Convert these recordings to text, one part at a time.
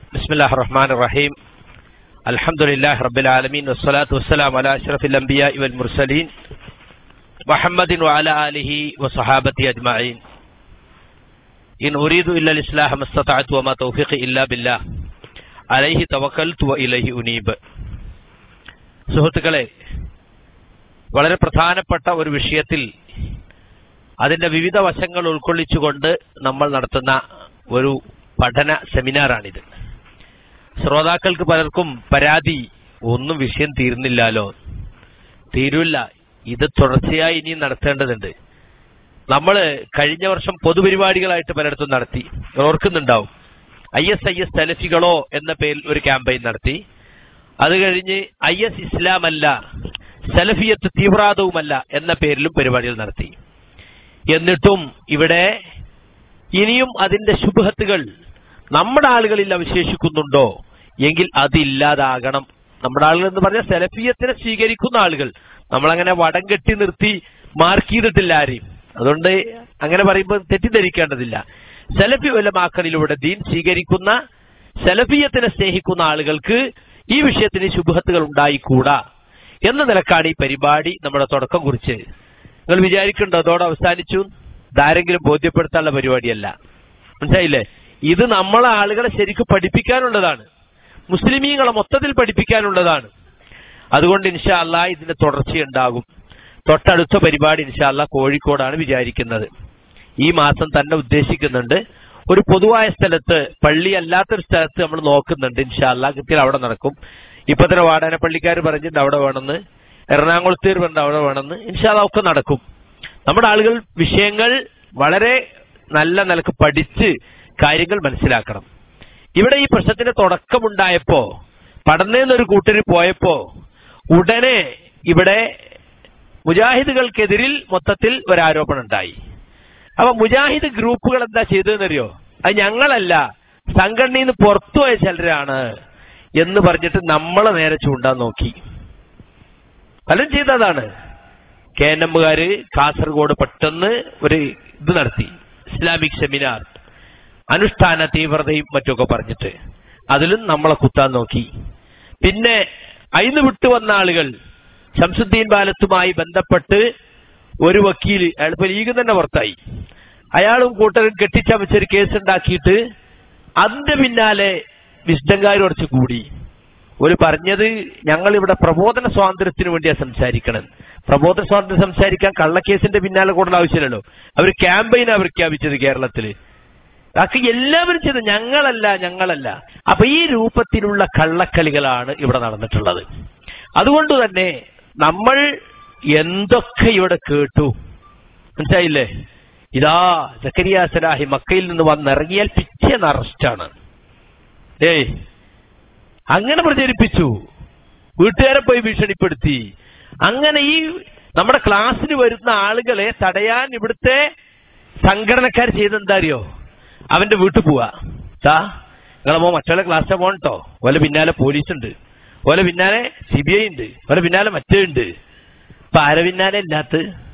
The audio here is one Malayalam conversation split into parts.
بسم الله الرحمن الرحيم الحمد لله رب العالمين والصلاة والسلام على أشرف الأنبياء والمرسلين محمد وعلى آله وصحابته أجمعين إن أريد إلا الإصلاح ما استطعت وما توفيقي إلا بالله عليه توكلت وإليه أنيب സുഹൃത്തുക്കളെ വളരെ പ്രധാനപ്പെട്ട ഒരു വിഷയത്തിൽ അതിന്റെ വിവിധ വശങ്ങൾ ഉൾക്കൊള്ളിച്ചുകൊണ്ട് നമ്മൾ നടത്തുന്ന ഒരു പഠന സെമിനാറാണിത് ശ്രോതാക്കൾക്ക് പലർക്കും പരാതി ഒന്നും വിഷയം തീർന്നില്ലാലോ തീരില്ല ഇത് തുടർച്ചയായി ഇനിയും നടത്തേണ്ടതുണ്ട് നമ്മൾ കഴിഞ്ഞ വർഷം പൊതുപരിപാടികളായിട്ട് പലയിടത്തും നടത്തി ഓർക്കുന്നുണ്ടാവും ഐ എസ് ഐ എസ് സെലഫികളോ എന്ന പേരിൽ ഒരു ക്യാമ്പയിൻ നടത്തി അത് കഴിഞ്ഞ് ഐ എസ് ഇസ്ലാം അല്ല സെലഫിയത്ത് തീവ്രവാദവുമല്ല എന്ന പേരിലും പരിപാടികൾ നടത്തി എന്നിട്ടും ഇവിടെ ഇനിയും അതിന്റെ ശുഭത്തുകൾ നമ്മുടെ ആളുകളിൽ അവശേഷിക്കുന്നുണ്ടോ എങ്കിൽ അതില്ലാതാകണം നമ്മുടെ ആളുകൾ എന്ന് പറഞ്ഞാൽ സെലഫിയത്തിനെ സ്വീകരിക്കുന്ന ആളുകൾ നമ്മളങ്ങനെ വടം കെട്ടി നിർത്തി മാർക്ക് ചെയ്തിട്ടില്ല ആരെയും അതുകൊണ്ട് അങ്ങനെ പറയുമ്പോൾ തെറ്റിദ്ധരിക്കേണ്ടതില്ല സെലഫി വലമാക്കളിലൂടെ ദീൻ സ്വീകരിക്കുന്ന സെലഫിയത്തിനെ സ്നേഹിക്കുന്ന ആളുകൾക്ക് ഈ വിഷയത്തിന് ശുഭത്തുകൾ ഉണ്ടായിക്കൂടാ എന്ന നിലക്കാണ് ഈ പരിപാടി നമ്മുടെ തുടക്കം കുറിച്ച് നിങ്ങൾ വിചാരിക്കുന്നുണ്ടോ അതോടെ അവസാനിച്ചു ഇതാരെങ്കിലും ബോധ്യപ്പെടുത്താനുള്ള പരിപാടിയല്ല മനസ്സിലായില്ലേ ഇത് നമ്മളെ ആളുകളെ ശരിക്കും പഠിപ്പിക്കാനുള്ളതാണ് മുസ്ലിമീങ്ങളെ മൊത്തത്തിൽ പഠിപ്പിക്കാനുള്ളതാണ് അതുകൊണ്ട് ഇൻഷാ അല്ലാ ഇതിന്റെ തുടർച്ചയുണ്ടാകും തൊട്ടടുത്ത പരിപാടി ഇൻഷാ അല്ലാ കോഴിക്കോടാണ് വിചാരിക്കുന്നത് ഈ മാസം തന്നെ ഉദ്ദേശിക്കുന്നുണ്ട് ഒരു പൊതുവായ സ്ഥലത്ത് പള്ളി അല്ലാത്തൊരു സ്ഥലത്ത് നമ്മൾ നോക്കുന്നുണ്ട് ഇൻഷാ അല്ലാ കൃത്യം അവിടെ നടക്കും ഇപ്പൊ തന്നെ വാടാന പള്ളിക്കാർ പറഞ്ഞിട്ടുണ്ട് അവിടെ വേണമെന്ന് എറണാകുളത്തേർ പറഞ്ഞിട്ട് അവിടെ വേണമെന്ന് ഇൻഷാ അല്ലാ ഒക്കെ നടക്കും നമ്മുടെ ആളുകൾ വിഷയങ്ങൾ വളരെ നല്ല നിലക്ക് പഠിച്ച് കാര്യങ്ങൾ മനസ്സിലാക്കണം ഇവിടെ ഈ പ്രശ്നത്തിന്റെ തുടക്കമുണ്ടായപ്പോ പഠനേന്നൊരു കൂട്ടര് പോയപ്പോ ഉടനെ ഇവിടെ മുജാഹിദുകൾക്കെതിരിൽ മൊത്തത്തിൽ ഒരു ആരോപണം ഉണ്ടായി അപ്പൊ മുജാഹിദ് ഗ്രൂപ്പുകൾ എന്താ ചെയ്തതെന്നറിയോ അത് ഞങ്ങളല്ല സംഘടനയിൽ നിന്ന് പുറത്തുപോയ ചിലരാണ് എന്ന് പറഞ്ഞിട്ട് നമ്മളെ നേരെ ചൂണ്ടാൻ നോക്കി പലരും ചെയ്തതാണ് കെ എൻ എമ്മുകാര് കാസർഗോഡ് പെട്ടെന്ന് ഒരു ഇത് നടത്തി ഇസ്ലാമിക് സെമിനാർ അനുഷ്ഠാന തീവ്രതയും മറ്റൊക്കെ പറഞ്ഞിട്ട് അതിലും നമ്മളെ കുത്താൻ നോക്കി പിന്നെ അയിന്ന് വിട്ടു വന്ന ആളുകൾ ശംസുദ്ദീൻ ബാലത്തുമായി ബന്ധപ്പെട്ട് ഒരു വക്കീൽ അയാൾ ഇപ്പൊ ലീഗ് തന്നെ പുറത്തായി അയാളും കൂട്ടരും കെട്ടിച്ചമച്ചൊരു കേസ് ഉണ്ടാക്കിയിട്ട് അതിന്റെ പിന്നാലെ വിശുദ്ധങ്കാർ കുറച്ച് കൂടി ഒരു പറഞ്ഞത് ഞങ്ങൾ ഇവിടെ പ്രബോധന സ്വാതന്ത്ര്യത്തിന് വേണ്ടിയാണ് സംസാരിക്കണം പ്രബോധന സ്വാതന്ത്ര്യം സംസാരിക്കാൻ കള്ളക്കേസിന്റെ പിന്നാലെ കൂടേണ്ട ആവശ്യമില്ലല്ലോ അവർ ക്യാമ്പയിനാണ് പ്രഖ്യാപിച്ചത് കേരളത്തില് ബാക്കി എല്ലാവരും ചെയ്ത് ഞങ്ങളല്ല ഞങ്ങളല്ല അപ്പൊ ഈ രൂപത്തിലുള്ള കള്ളക്കളികളാണ് ഇവിടെ നടന്നിട്ടുള്ളത് അതുകൊണ്ട് തന്നെ നമ്മൾ എന്തൊക്കെ ഇവിടെ കേട്ടു മനസ്സിലായില്ലേ ഇതാ സക്കരിയ സലാഹി മക്കയിൽ നിന്ന് വന്നിറങ്ങിയാൽ പിറ്റേന്ന് അറസ്റ്റാണ് ഏയ് അങ്ങനെ പ്രചരിപ്പിച്ചു വീട്ടുകാരെ പോയി ഭീഷണിപ്പെടുത്തി അങ്ങനെ ഈ നമ്മുടെ ക്ലാസ്സിന് വരുന്ന ആളുകളെ തടയാൻ ഇവിടുത്തെ സംഘടനക്കാർ ചെയ്തെന്താ അറിയോ അവന്റെ വീട്ടിൽ പോവാ താ നിങ്ങളെ മോ മറ്റുള്ള ക്ലാസ്സിലെ പോകട്ടോ ഓലെ പിന്നാലെ പോലീസ് ഉണ്ട് ഓലെ പിന്നാലെ സി ബി ഐ ഉണ്ട് ഓലെ പിന്നാലെ മറ്റേ ഉണ്ട് ഇപ്പൊ ആരെ പിന്നാലെ ഇല്ലാത്ത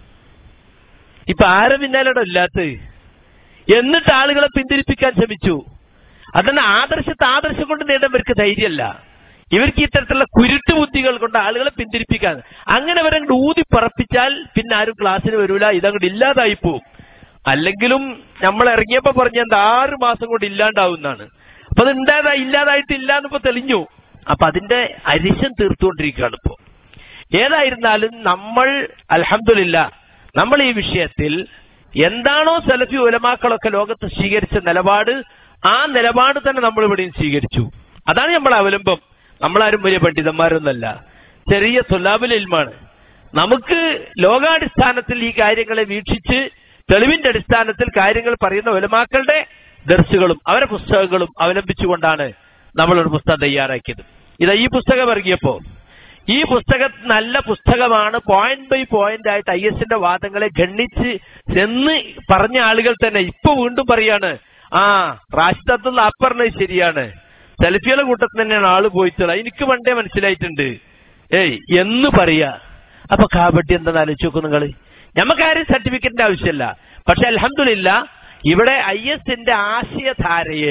ഇപ്പൊ ആരെ പിന്നാലെ ഇല്ലാത്ത എന്നിട്ട് ആളുകളെ പിന്തിരിപ്പിക്കാൻ ശ്രമിച്ചു അതന്നെ ആദർശത്തെ ആദർശം കൊണ്ട് നേടാൻ ഇവർക്ക് ധൈര്യമല്ല ഇവർക്ക് ഇത്തരത്തിലുള്ള കുരുട്ട് ബുദ്ധികൾ കൊണ്ട് ആളുകളെ പിന്തിരിപ്പിക്കാൻ അങ്ങനെ അവരങ്ങോട്ട് ഊതി പറപ്പിച്ചാൽ പിന്നെ ആരും ക്ലാസ്സിന് വരൂല ഇതങ്ങോട്ട് ഇല്ലാതായി പോവും അല്ലെങ്കിലും നമ്മൾ ഇറങ്ങിയപ്പോ പറഞ്ഞ എന്താ ആറ് മാസം കൊണ്ട് ഇല്ലാണ്ടാവുന്നതാണ് അപ്പൊ അത് ഉണ്ടായതാ ഇല്ലാതായിട്ടില്ല എന്നിപ്പോ തെളിഞ്ഞു അപ്പൊ അതിന്റെ അരിശം തീർത്തുകൊണ്ടിരിക്കുകയാണ് ഇപ്പോ ഏതായിരുന്നാലും നമ്മൾ അലഹമില്ല നമ്മൾ ഈ വിഷയത്തിൽ എന്താണോ സലഫി ഉലമാക്കളൊക്കെ ലോകത്ത് സ്വീകരിച്ച നിലപാട് ആ നിലപാട് തന്നെ നമ്മൾ ഇവിടെയും സ്വീകരിച്ചു അതാണ് നമ്മളെ അവലംബം നമ്മളാരും വലിയ പണ്ഡിതന്മാരൊന്നല്ല ചെറിയ സുലാബുൽ ഇൽമാണ് നമുക്ക് ലോകാടിസ്ഥാനത്തിൽ ഈ കാര്യങ്ങളെ വീക്ഷിച്ച് തെളിവിന്റെ അടിസ്ഥാനത്തിൽ കാര്യങ്ങൾ പറയുന്ന ഒലമാക്കളുടെ ദർശകളും അവരുടെ പുസ്തകങ്ങളും അവലംബിച്ചുകൊണ്ടാണ് നമ്മളൊരു പുസ്തകം തയ്യാറാക്കിയത് ഇതാ ഈ പുസ്തകം ഇറങ്ങിയപ്പോ ഈ പുസ്തകം നല്ല പുസ്തകമാണ് പോയിന്റ് ബൈ പോയിന്റ് ആയിട്ട് ഐ എസിന്റെ വാദങ്ങളെ ഗണ്ണിച്ച് എന്ന് പറഞ്ഞ ആളുകൾ തന്നെ ഇപ്പൊ വീണ്ടും പറയാണ് ആ റാഷിദത്തുള്ള അപ്പറിന് ശരിയാണ് സെൽഫിയുടെ കൂട്ടത്തിൽ തന്നെയാണ് ആള് പോയിട്ടുള്ളത് എനിക്ക് പണ്ടേ മനസ്സിലായിട്ടുണ്ട് ഏയ് എന്ന് പറയാ അപ്പൊ കാബഡി എന്താ ആലോചിച്ച് നോക്കും നിങ്ങള് ഞമ്മക്കാരും സർട്ടിഫിക്കറ്റിന്റെ ആവശ്യമില്ല പക്ഷെ അലഹമില്ല ഇവിടെ ഐ എസിന്റെ ആശയധാരയെ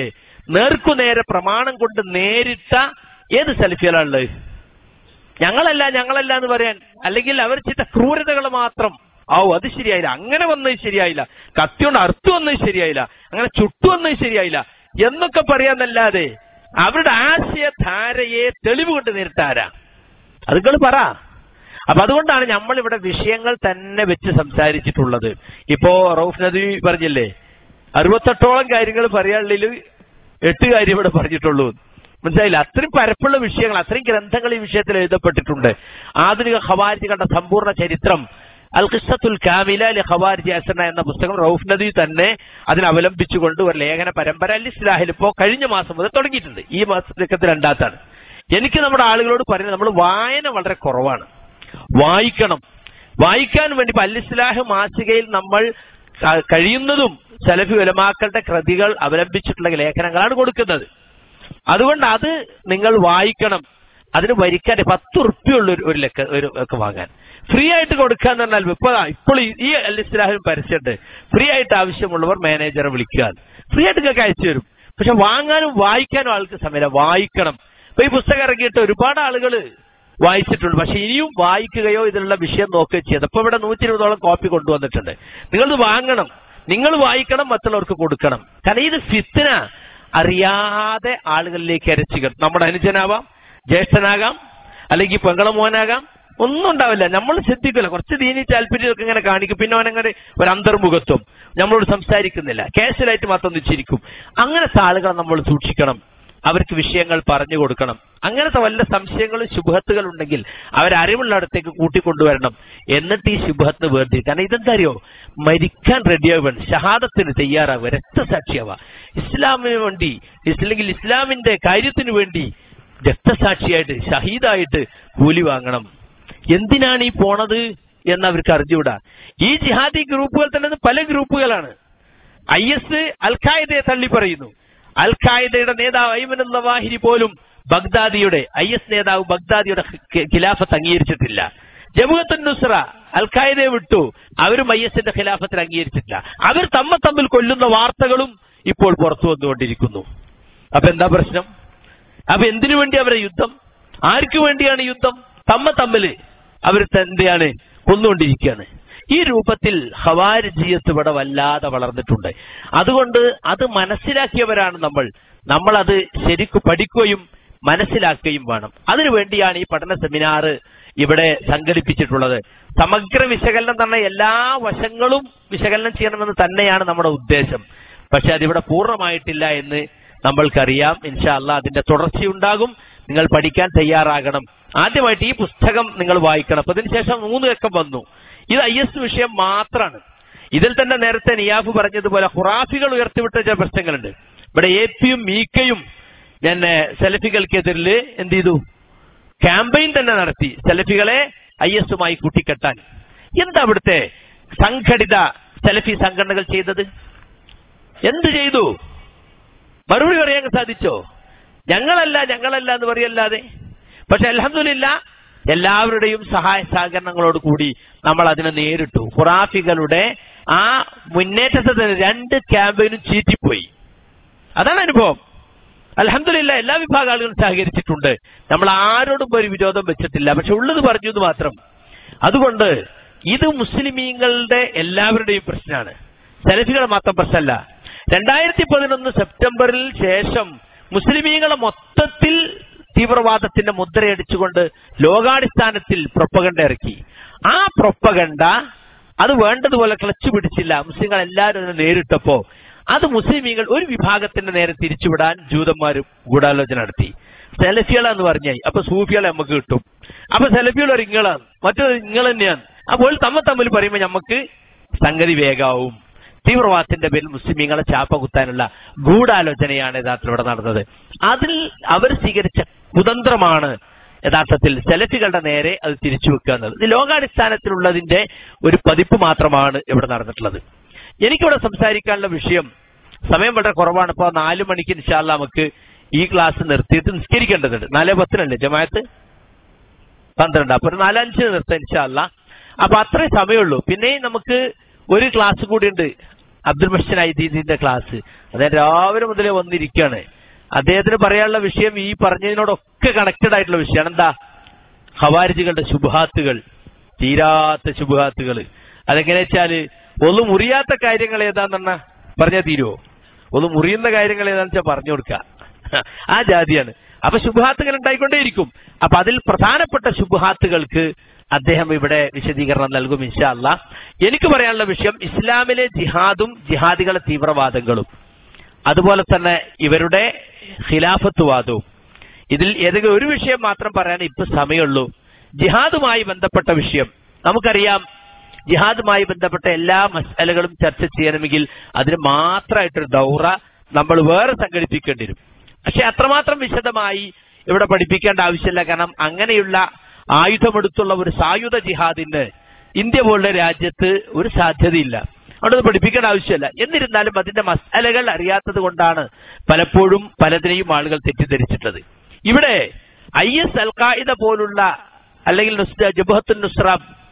നേർക്കുനേരെ പ്രമാണം കൊണ്ട് നേരിട്ട ഏത് സെൽഫികളാണുള്ളത് ഞങ്ങളല്ല ഞങ്ങളല്ല എന്ന് പറയാൻ അല്ലെങ്കിൽ അവർ ചെയ്ത ക്രൂരതകൾ മാത്രം ഓ അത് ശരിയായില്ല അങ്ങനെ വന്നത് ശരിയായില്ല കത്തിയോണ്ട് അറുത്തു വന്നത് ശരിയായില്ല അങ്ങനെ ചുട്ടു വന്നത് ശരിയായില്ല എന്നൊക്കെ പറയാന്നല്ലാതെ അവരുടെ ആശയധാരയെ തെളിവ് കൊണ്ട് നേരിട്ടാരാ അത് നിങ്ങൾ പറ അപ്പൊ അതുകൊണ്ടാണ് നമ്മൾ ഇവിടെ വിഷയങ്ങൾ തന്നെ വെച്ച് സംസാരിച്ചിട്ടുള്ളത് ഇപ്പോ റൌഫ് നദി പറഞ്ഞില്ലേ അറുപത്തെട്ടോളം കാര്യങ്ങൾ പറയാനുള്ളിൽ എട്ട് കാര്യം ഇവിടെ പറഞ്ഞിട്ടുള്ളൂ മനസ്സിലായില്ല അത്രയും പരപ്പുള്ള വിഷയങ്ങൾ അത്രയും ഗ്രന്ഥങ്ങൾ ഈ വിഷയത്തിൽ എഴുതപ്പെട്ടിട്ടുണ്ട് ആധുനിക ഖവാരിജികളുടെ സമ്പൂർണ്ണ ചരിത്രം അൽ ഖിസ്സത്തുൽ കാമില ലി ഖവാരിജി അസന എന്ന പുസ്തകം റൌഫ് നദി തന്നെ അതിനെ അവലംബിച്ചുകൊണ്ട് ഒരു ലേഖന പരമ്പര അൽ ഇസ്ലാഹിൽ ഇപ്പോ കഴിഞ്ഞ മാസം മുതൽ തുടങ്ങിയിട്ടുണ്ട് ഈ മാസത്തിൽ രണ്ടാത്താണ് എനിക്ക് നമ്മുടെ ആളുകളോട് പറയുന്നത് നമ്മൾ വായന വളരെ കുറവാണ് വായിക്കണം വായിക്കാൻ വേണ്ടി ഇപ്പൊ അൽ ഇസ്ലാഹ് മാസികയിൽ നമ്മൾ ക- കഴിയുന്നതും സലഫി ഉലമാക്കളുടെ കൃതികൾ അവലംബിച്ചിട്ടുള്ള ലേഖനങ്ങളാണ് കൊടുക്കുന്നത് അതുകൊണ്ട് അത് നിങ്ങൾ വായിക്കണം അതിന് വരിക്കാൻ പത്ത് ഉറുപ്പ്യുള്ള ഒരു ഒരു ലെക്ക ഒരു ഒക്കെ വാങ്ങാൻ ഫ്രീ ആയിട്ട് കൊടുക്കാന്ന് പറഞ്ഞാൽ ഇപ്പൊ ഇപ്പോൾ ഈ- ഈ അൽ ഇസ്ലാഹിലും പരസ്യമുണ്ട് ഫ്രീ ആയിട്ട് ആവശ്യമുള്ളവർ മാനേജറെ വിളിക്കുക ഫ്രീ ആയിട്ട് നിങ്ങൾക്ക് അയച്ചു തരും പക്ഷെ വാങ്ങാനും വായിക്കാനും ആൾക്ക് സമയമില്ല വായിക്കണം ഇപ്പൊ ഈ പുസ്തകം ഇറങ്ങിയിട്ട് ഒരുപാട് ആളുകൾ വായിച്ചിട്ടുണ്ട് പക്ഷെ ഇനിയും വായിക്കുകയോ ഇതിലുള്ള വിഷയം നോക്കുകയോ ചെയ്ത് ഇപ്പൊ ഇവിടെ നൂറ്റി ഇരുപതോളം കോപ്പി കൊണ്ടുവന്നിട്ടുണ്ട് നിങ്ങളിത് വാങ്ങണം നിങ്ങൾ വായിക്കണം മറ്റുള്ളവർക്ക് കൊടുക്കണം കാരണം ഇത് ഫിത്തിന അറിയാതെ ആളുകളിലേക്ക് അരച്ചുകൾ നമ്മുടെ അനുജനാവാം ജ്യേഷ്ഠനാകാം അല്ലെങ്കിൽ പെങ്ങള മോനാകാം ഒന്നും ഉണ്ടാവില്ല നമ്മൾ ശ്രദ്ധിക്കില്ല കുറച്ച് ദീനി താല്പര്യമൊക്കെ ഇങ്ങനെ കാണിക്കും പിന്നെ അവനങ്ങനെ ഒരു അന്തർമുഖത്വം നമ്മളോട് സംസാരിക്കുന്നില്ല കാഷ്വലായിട്ട് മാത്രം നിശ്ചരിക്കും അങ്ങനത്തെ ആളുകളെ നമ്മൾ സൂക്ഷിക്കണം അവർക്ക് വിഷയങ്ങൾ പറഞ്ഞു കൊടുക്കണം അങ്ങനത്തെ വല്ല സംശയങ്ങളും ശുഭത്തുകൾ ഉണ്ടെങ്കിൽ അവരറിവുള്ളിടത്തേക്ക് കൂട്ടിക്കൊണ്ടുവരണം എന്നിട്ട് ഈ ശുഭത്തിന് വേണ്ടി കാരണം ഇതെന്താ അറിയോ മരിക്കാൻ റെഡിയാവൻ ഷഹാദത്തിന് തയ്യാറാവുക രക്തസാക്ഷിയാവുക ഇസ്ലാമിന് വേണ്ടി അല്ലെങ്കിൽ ഇസ്ലാമിന്റെ കാര്യത്തിന് വേണ്ടി രക്തസാക്ഷിയായിട്ട് ഷഹീദായിട്ട് കൂലി വാങ്ങണം എന്തിനാണ് ഈ പോണത് എന്ന് അവർക്ക് അറിഞ്ഞുകൂടാ ഈ ജിഹാദി ഗ്രൂപ്പുകൾ തന്നെ പല ഗ്രൂപ്പുകളാണ് ഐ എസ് അൽ ഖായിദയെ തള്ളി പറയുന്നു അൽ ഖായിദയുടെ നേതാവ് ഐമൻ വാഹിരി പോലും ബഗ്ദാദിയുടെ ഐ എസ് നേതാവ് ബഗ്ദാദിയുടെ ഖി- ഖിലാഫത്ത് അംഗീകരിച്ചിട്ടില്ല ജമുഅത്തുൻ നുസ്ര അൽ ഖായിദയെ വിട്ടു അവരും ഐ എസിന്റെ ഖിലാഫത്തിൽ അംഗീകരിച്ചിട്ടില്ല അവർ തമ്മ തമ്മിൽ കൊല്ലുന്ന വാർത്തകളും ഇപ്പോൾ പുറത്തു വന്നുകൊണ്ടിരിക്കുന്നു അപ്പൊ എന്താ പ്രശ്നം അപ്പൊ എന്തിനു വേണ്ടി അവരെ യുദ്ധം ആർക്കു വേണ്ടിയാണ് യുദ്ധം തമ്മ തമ്മില് അവർ എന്തെയാണ് കൊന്നുകൊണ്ടിരിക്കുകയാണ് ഈ രൂപത്തിൽ ഹവാരിജിയത്ത് ഇവിടെ വല്ലാതെ വളർന്നിട്ടുണ്ട് അതുകൊണ്ട് അത് മനസ്സിലാക്കിയവരാണ് നമ്മൾ നമ്മൾ അത് ശരിക്കു പഠിക്കുകയും മനസ്സിലാക്കുകയും വേണം അതിനുവേണ്ടിയാണ് ഈ പഠന സെമിനാർ ഇവിടെ സംഘടിപ്പിച്ചിട്ടുള്ളത് സമഗ്ര വിശകലനം തന്നെ എല്ലാ വശങ്ങളും വിശകലനം ചെയ്യണമെന്ന് തന്നെയാണ് നമ്മുടെ ഉദ്ദേശം പക്ഷെ അതിവിടെ പൂർണ്ണമായിട്ടില്ല എന്ന് നമ്മൾക്കറിയാം ഇൻഷാ അള്ളാ അതിന്റെ തുടർച്ചയുണ്ടാകും നിങ്ങൾ പഠിക്കാൻ തയ്യാറാകണം ആദ്യമായിട്ട് ഈ പുസ്തകം നിങ്ങൾ വായിക്കണം അപ്പൊ അതിനുശേഷം മൂന്ന് ലക്കം വന്നു ഇത് ഐ എസ് വിഷയം മാത്രമാണ് ഇതിൽ തന്നെ നേരത്തെ നിയാഫ് പറഞ്ഞതുപോലെ ഹുറാഫികൾ ഉയർത്തിവിട്ട ചില പ്രശ്നങ്ങളുണ്ട് ഇവിടെ എ പിയും മീക്കയും പിന്നെ സെലഫികൾക്കെതിരിൽ എന്ത് ചെയ്തു ക്യാമ്പയിൻ തന്നെ നടത്തി സെലഫികളെ ഐ എസുമായി കൂട്ടിക്കെട്ടാൻ എന്താ അവിടുത്തെ സംഘടിത സെലഫി സംഘടനകൾ ചെയ്തത് എന്ത് ചെയ്തു മറുപടി പറയാൻ സാധിച്ചോ ഞങ്ങളല്ല ഞങ്ങളല്ല എന്ന് പറയല്ലാതെ പക്ഷെ അലഹമില്ല എല്ലാവരുടെയും സഹായ സഹകരണങ്ങളോട് കൂടി നമ്മൾ അതിനെ നേരിട്ടു ഖുറാഫികളുടെ ആ മുന്നേറ്റത്തെ തന്നെ രണ്ട് ക്യാമ്പയിനും ചീറ്റിപ്പോയി അതാണ് അനുഭവം അലഹമില്ല എല്ലാ വിഭാഗം ആളുകളും സഹകരിച്ചിട്ടുണ്ട് നമ്മൾ ആരോടും ഒരു വിരോധം വെച്ചിട്ടില്ല പക്ഷെ ഉള്ളത് പറഞ്ഞു എന്ന് മാത്രം അതുകൊണ്ട് ഇത് മുസ്ലിമീങ്ങളുടെ എല്ലാവരുടെയും പ്രശ്നമാണ് സെലഫികളുടെ മാത്രം പ്രശ്നമല്ല രണ്ടായിരത്തി പതിനൊന്ന് സെപ്റ്റംബറിൽ ശേഷം മുസ്ലിമീങ്ങളെ മൊത്തത്തിൽ തീവ്രവാദത്തിന്റെ മുദ്രയടിച്ചുകൊണ്ട് ലോകാടിസ്ഥാനത്തിൽ പ്രൊപ്പഗണ്ട ഇറക്കി ആ പ്രൊപ്പഗണ്ട അത് വേണ്ടതുപോലെ ക്ലച്ച് പിടിച്ചില്ല മുസ്ലിങ്ങൾ എല്ലാവരും അതിനെ നേരിട്ടപ്പോ അത് മുസ്ലിമീങ്ങൾ ഒരു വിഭാഗത്തിന്റെ നേരെ തിരിച്ചുവിടാൻ ജൂതന്മാർ ഗൂഢാലോചന നടത്തി സെലഫികളെന്ന് പറഞ്ഞായി അപ്പൊ സൂഫികളെ നമുക്ക് കിട്ടും അപ്പൊ സെലഫികൾ ഒരു ഇങ്ങളാണ് മറ്റൊരു ഇങ്ങൾ തന്നെയാണ് അപ്പോൾ തമ്മ തമ്മിൽ പറയുമ്പോൾ നമുക്ക് സംഗതി വേഗാവും തീവ്രവാദത്തിന്റെ പേരിൽ മുസ്ലിമീങ്ങളെ ചാപ്പ കുത്താനുള്ള ഗൂഢാലോചനയാണ് യഥാർത്ഥത്തിൽ ഇവിടെ നടന്നത് അതിൽ അവർ സ്വീകരിച്ച കുതന്ത്രമാണ് യഥാർത്ഥത്തിൽ സെലഫികളുടെ നേരെ അത് തിരിച്ചു വെക്കുക എന്നത് ഇത് ലോകാടിസ്ഥാനത്തിലുള്ളതിന്റെ ഒരു പതിപ്പ് മാത്രമാണ് ഇവിടെ നടന്നിട്ടുള്ളത് എനിക്കിവിടെ സംസാരിക്കാനുള്ള വിഷയം സമയം വളരെ കുറവാണ് ഇപ്പോൾ നാല് മണിക്ക് ഇൻഷാല്ല നമുക്ക് ഈ ക്ലാസ് നിർത്തിയിട്ട് നിസ്കരിക്കേണ്ടതുണ്ട് നാല് പത്തിനല്ലേ ജമായത്ത് പന്ത്രണ്ട് അപ്പൊ ഒരു നാലഞ്ച് നിർത്താം ഇൻഷാല്ല അപ്പൊ അത്രേ സമയമുള്ളൂ പിന്നെ നമുക്ക് ഒരു ക്ലാസ് കൂടി ഉണ്ട് അബ്ദുൽ മഹ്സൻ ഐദീദിന്റെ ക്ലാസ് അദ്ദേഹം രാവിലെ മുതലേ വന്നിരിക്കുകയാണ് അദ്ദേഹത്തിന് പറയാനുള്ള വിഷയം ഈ പറഞ്ഞതിനോടൊക്കെ കണക്റ്റഡ് ആയിട്ടുള്ള വിഷയമാണ് എന്താ ഹവാരിജികളുടെ ശുഭാത്തുകൾ തീരാത്ത ശുഭാത്തുകൾ അതെങ്ങനെ വെച്ചാല് ഒന്ന് മുറിയാത്ത കാര്യങ്ങൾ ഏതാണെന്ന പറഞ്ഞാൽ തീരുവോ ഒന്ന് മുറിയുന്ന കാര്യങ്ങൾ ഏതാണെന്ന് വെച്ചാൽ പറഞ്ഞു കൊടുക്കുക ആ ജാതിയാണ് അപ്പൊ ശുഭാത്തുകൾ ഉണ്ടായിക്കൊണ്ടേയിരിക്കും അപ്പൊ അതിൽ പ്രധാനപ്പെട്ട ശുഭാത്തുകൾക്ക് അദ്ദേഹം ഇവിടെ വിശദീകരണം നൽകും ഇൻഷാ അല്ല എനിക്ക് പറയാനുള്ള വിഷയം ഇസ്ലാമിലെ ജിഹാദും ജിഹാദികളെ തീവ്രവാദങ്ങളും അതുപോലെ തന്നെ ഇവരുടെ ഖിലാഫത്വവാദവും ഇതിൽ ഏതെങ്കിലും ഒരു വിഷയം മാത്രം പറയാൻ ഇപ്പൊ സമയമുള്ളൂ ജിഹാദുമായി ബന്ധപ്പെട്ട വിഷയം നമുക്കറിയാം ജിഹാദുമായി ബന്ധപ്പെട്ട എല്ലാ മസാലകളും ചർച്ച ചെയ്യണമെങ്കിൽ അതിന് മാത്രമായിട്ടൊരു ദൗറ നമ്മൾ വേറെ സംഘടിപ്പിക്കേണ്ടി വരും പക്ഷെ അത്രമാത്രം വിശദമായി ഇവിടെ പഠിപ്പിക്കേണ്ട ആവശ്യമില്ല കാരണം അങ്ങനെയുള്ള ആയുധമെടുത്തുള്ള ഒരു സായുധ ജിഹാദിന് ഇന്ത്യ പോലുള്ള രാജ്യത്ത് ഒരു സാധ്യതയില്ല അതുകൊണ്ട് അത് പഠിപ്പിക്കേണ്ട ആവശ്യമില്ല എന്നിരുന്നാലും അതിന്റെ മസാലകൾ അറിയാത്തത് കൊണ്ടാണ് പലപ്പോഴും പലതിനെയും ആളുകൾ തെറ്റിദ്ധരിച്ചിട്ടത് ഇവിടെ ഐ എസ് അൽഖായിദ പോലുള്ള അല്ലെങ്കിൽ ജബഹത്തുൽ നുസ്ര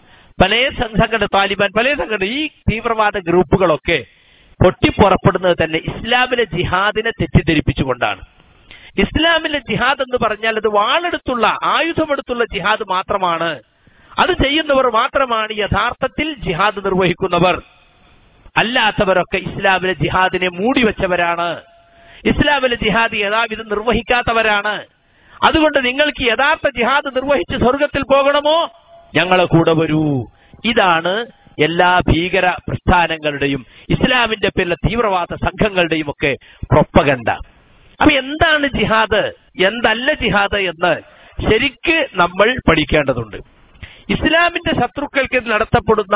പല സംഘടന താലിബാൻ പല സംഘടന ഈ തീവ്രവാദ ഗ്രൂപ്പുകളൊക്കെ പൊട്ടിപ്പുറപ്പെടുന്നത് തന്നെ ഇസ്ലാമിലെ ജിഹാദിനെ തെറ്റിദ്ധരിപ്പിച്ചുകൊണ്ടാണ് ഇസ്ലാമിലെ ജിഹാദ് എന്ന് പറഞ്ഞാൽ അത് വാളെടുത്തുള്ള ആയുധമെടുത്തുള്ള ജിഹാദ് മാത്രമാണ് അത് ചെയ്യുന്നവർ മാത്രമാണ് യഥാർത്ഥത്തിൽ ജിഹാദ് നിർവഹിക്കുന്നവർ അല്ലാത്തവരൊക്കെ ഇസ്ലാമിലെ ജിഹാദിനെ മൂടിവെച്ചവരാണ് ഇസ്ലാമിലെ ജിഹാദ് യഥാവിധം നിർവഹിക്കാത്തവരാണ് അതുകൊണ്ട് നിങ്ങൾക്ക് യഥാർത്ഥ ജിഹാദ് നിർവഹിച്ച് സ്വർഗത്തിൽ പോകണമോ ഞങ്ങളെ കൂടെ വരൂ ഇതാണ് എല്ലാ ഭീകര പ്രസ്ഥാനങ്ങളുടെയും ഇസ്ലാമിന്റെ പേരിലെ തീവ്രവാദ സംഘങ്ങളുടെയും ഒക്കെ പ്രൊപ്പഗണ്ട അപ്പൊ എന്താണ് ജിഹാദ് എന്തല്ല ജിഹാദ് എന്ന് ശരിക്ക് നമ്മൾ പഠിക്കേണ്ടതുണ്ട് ഇസ്ലാമിന്റെ ശത്രുക്കൾക്ക് നടത്തപ്പെടുന്ന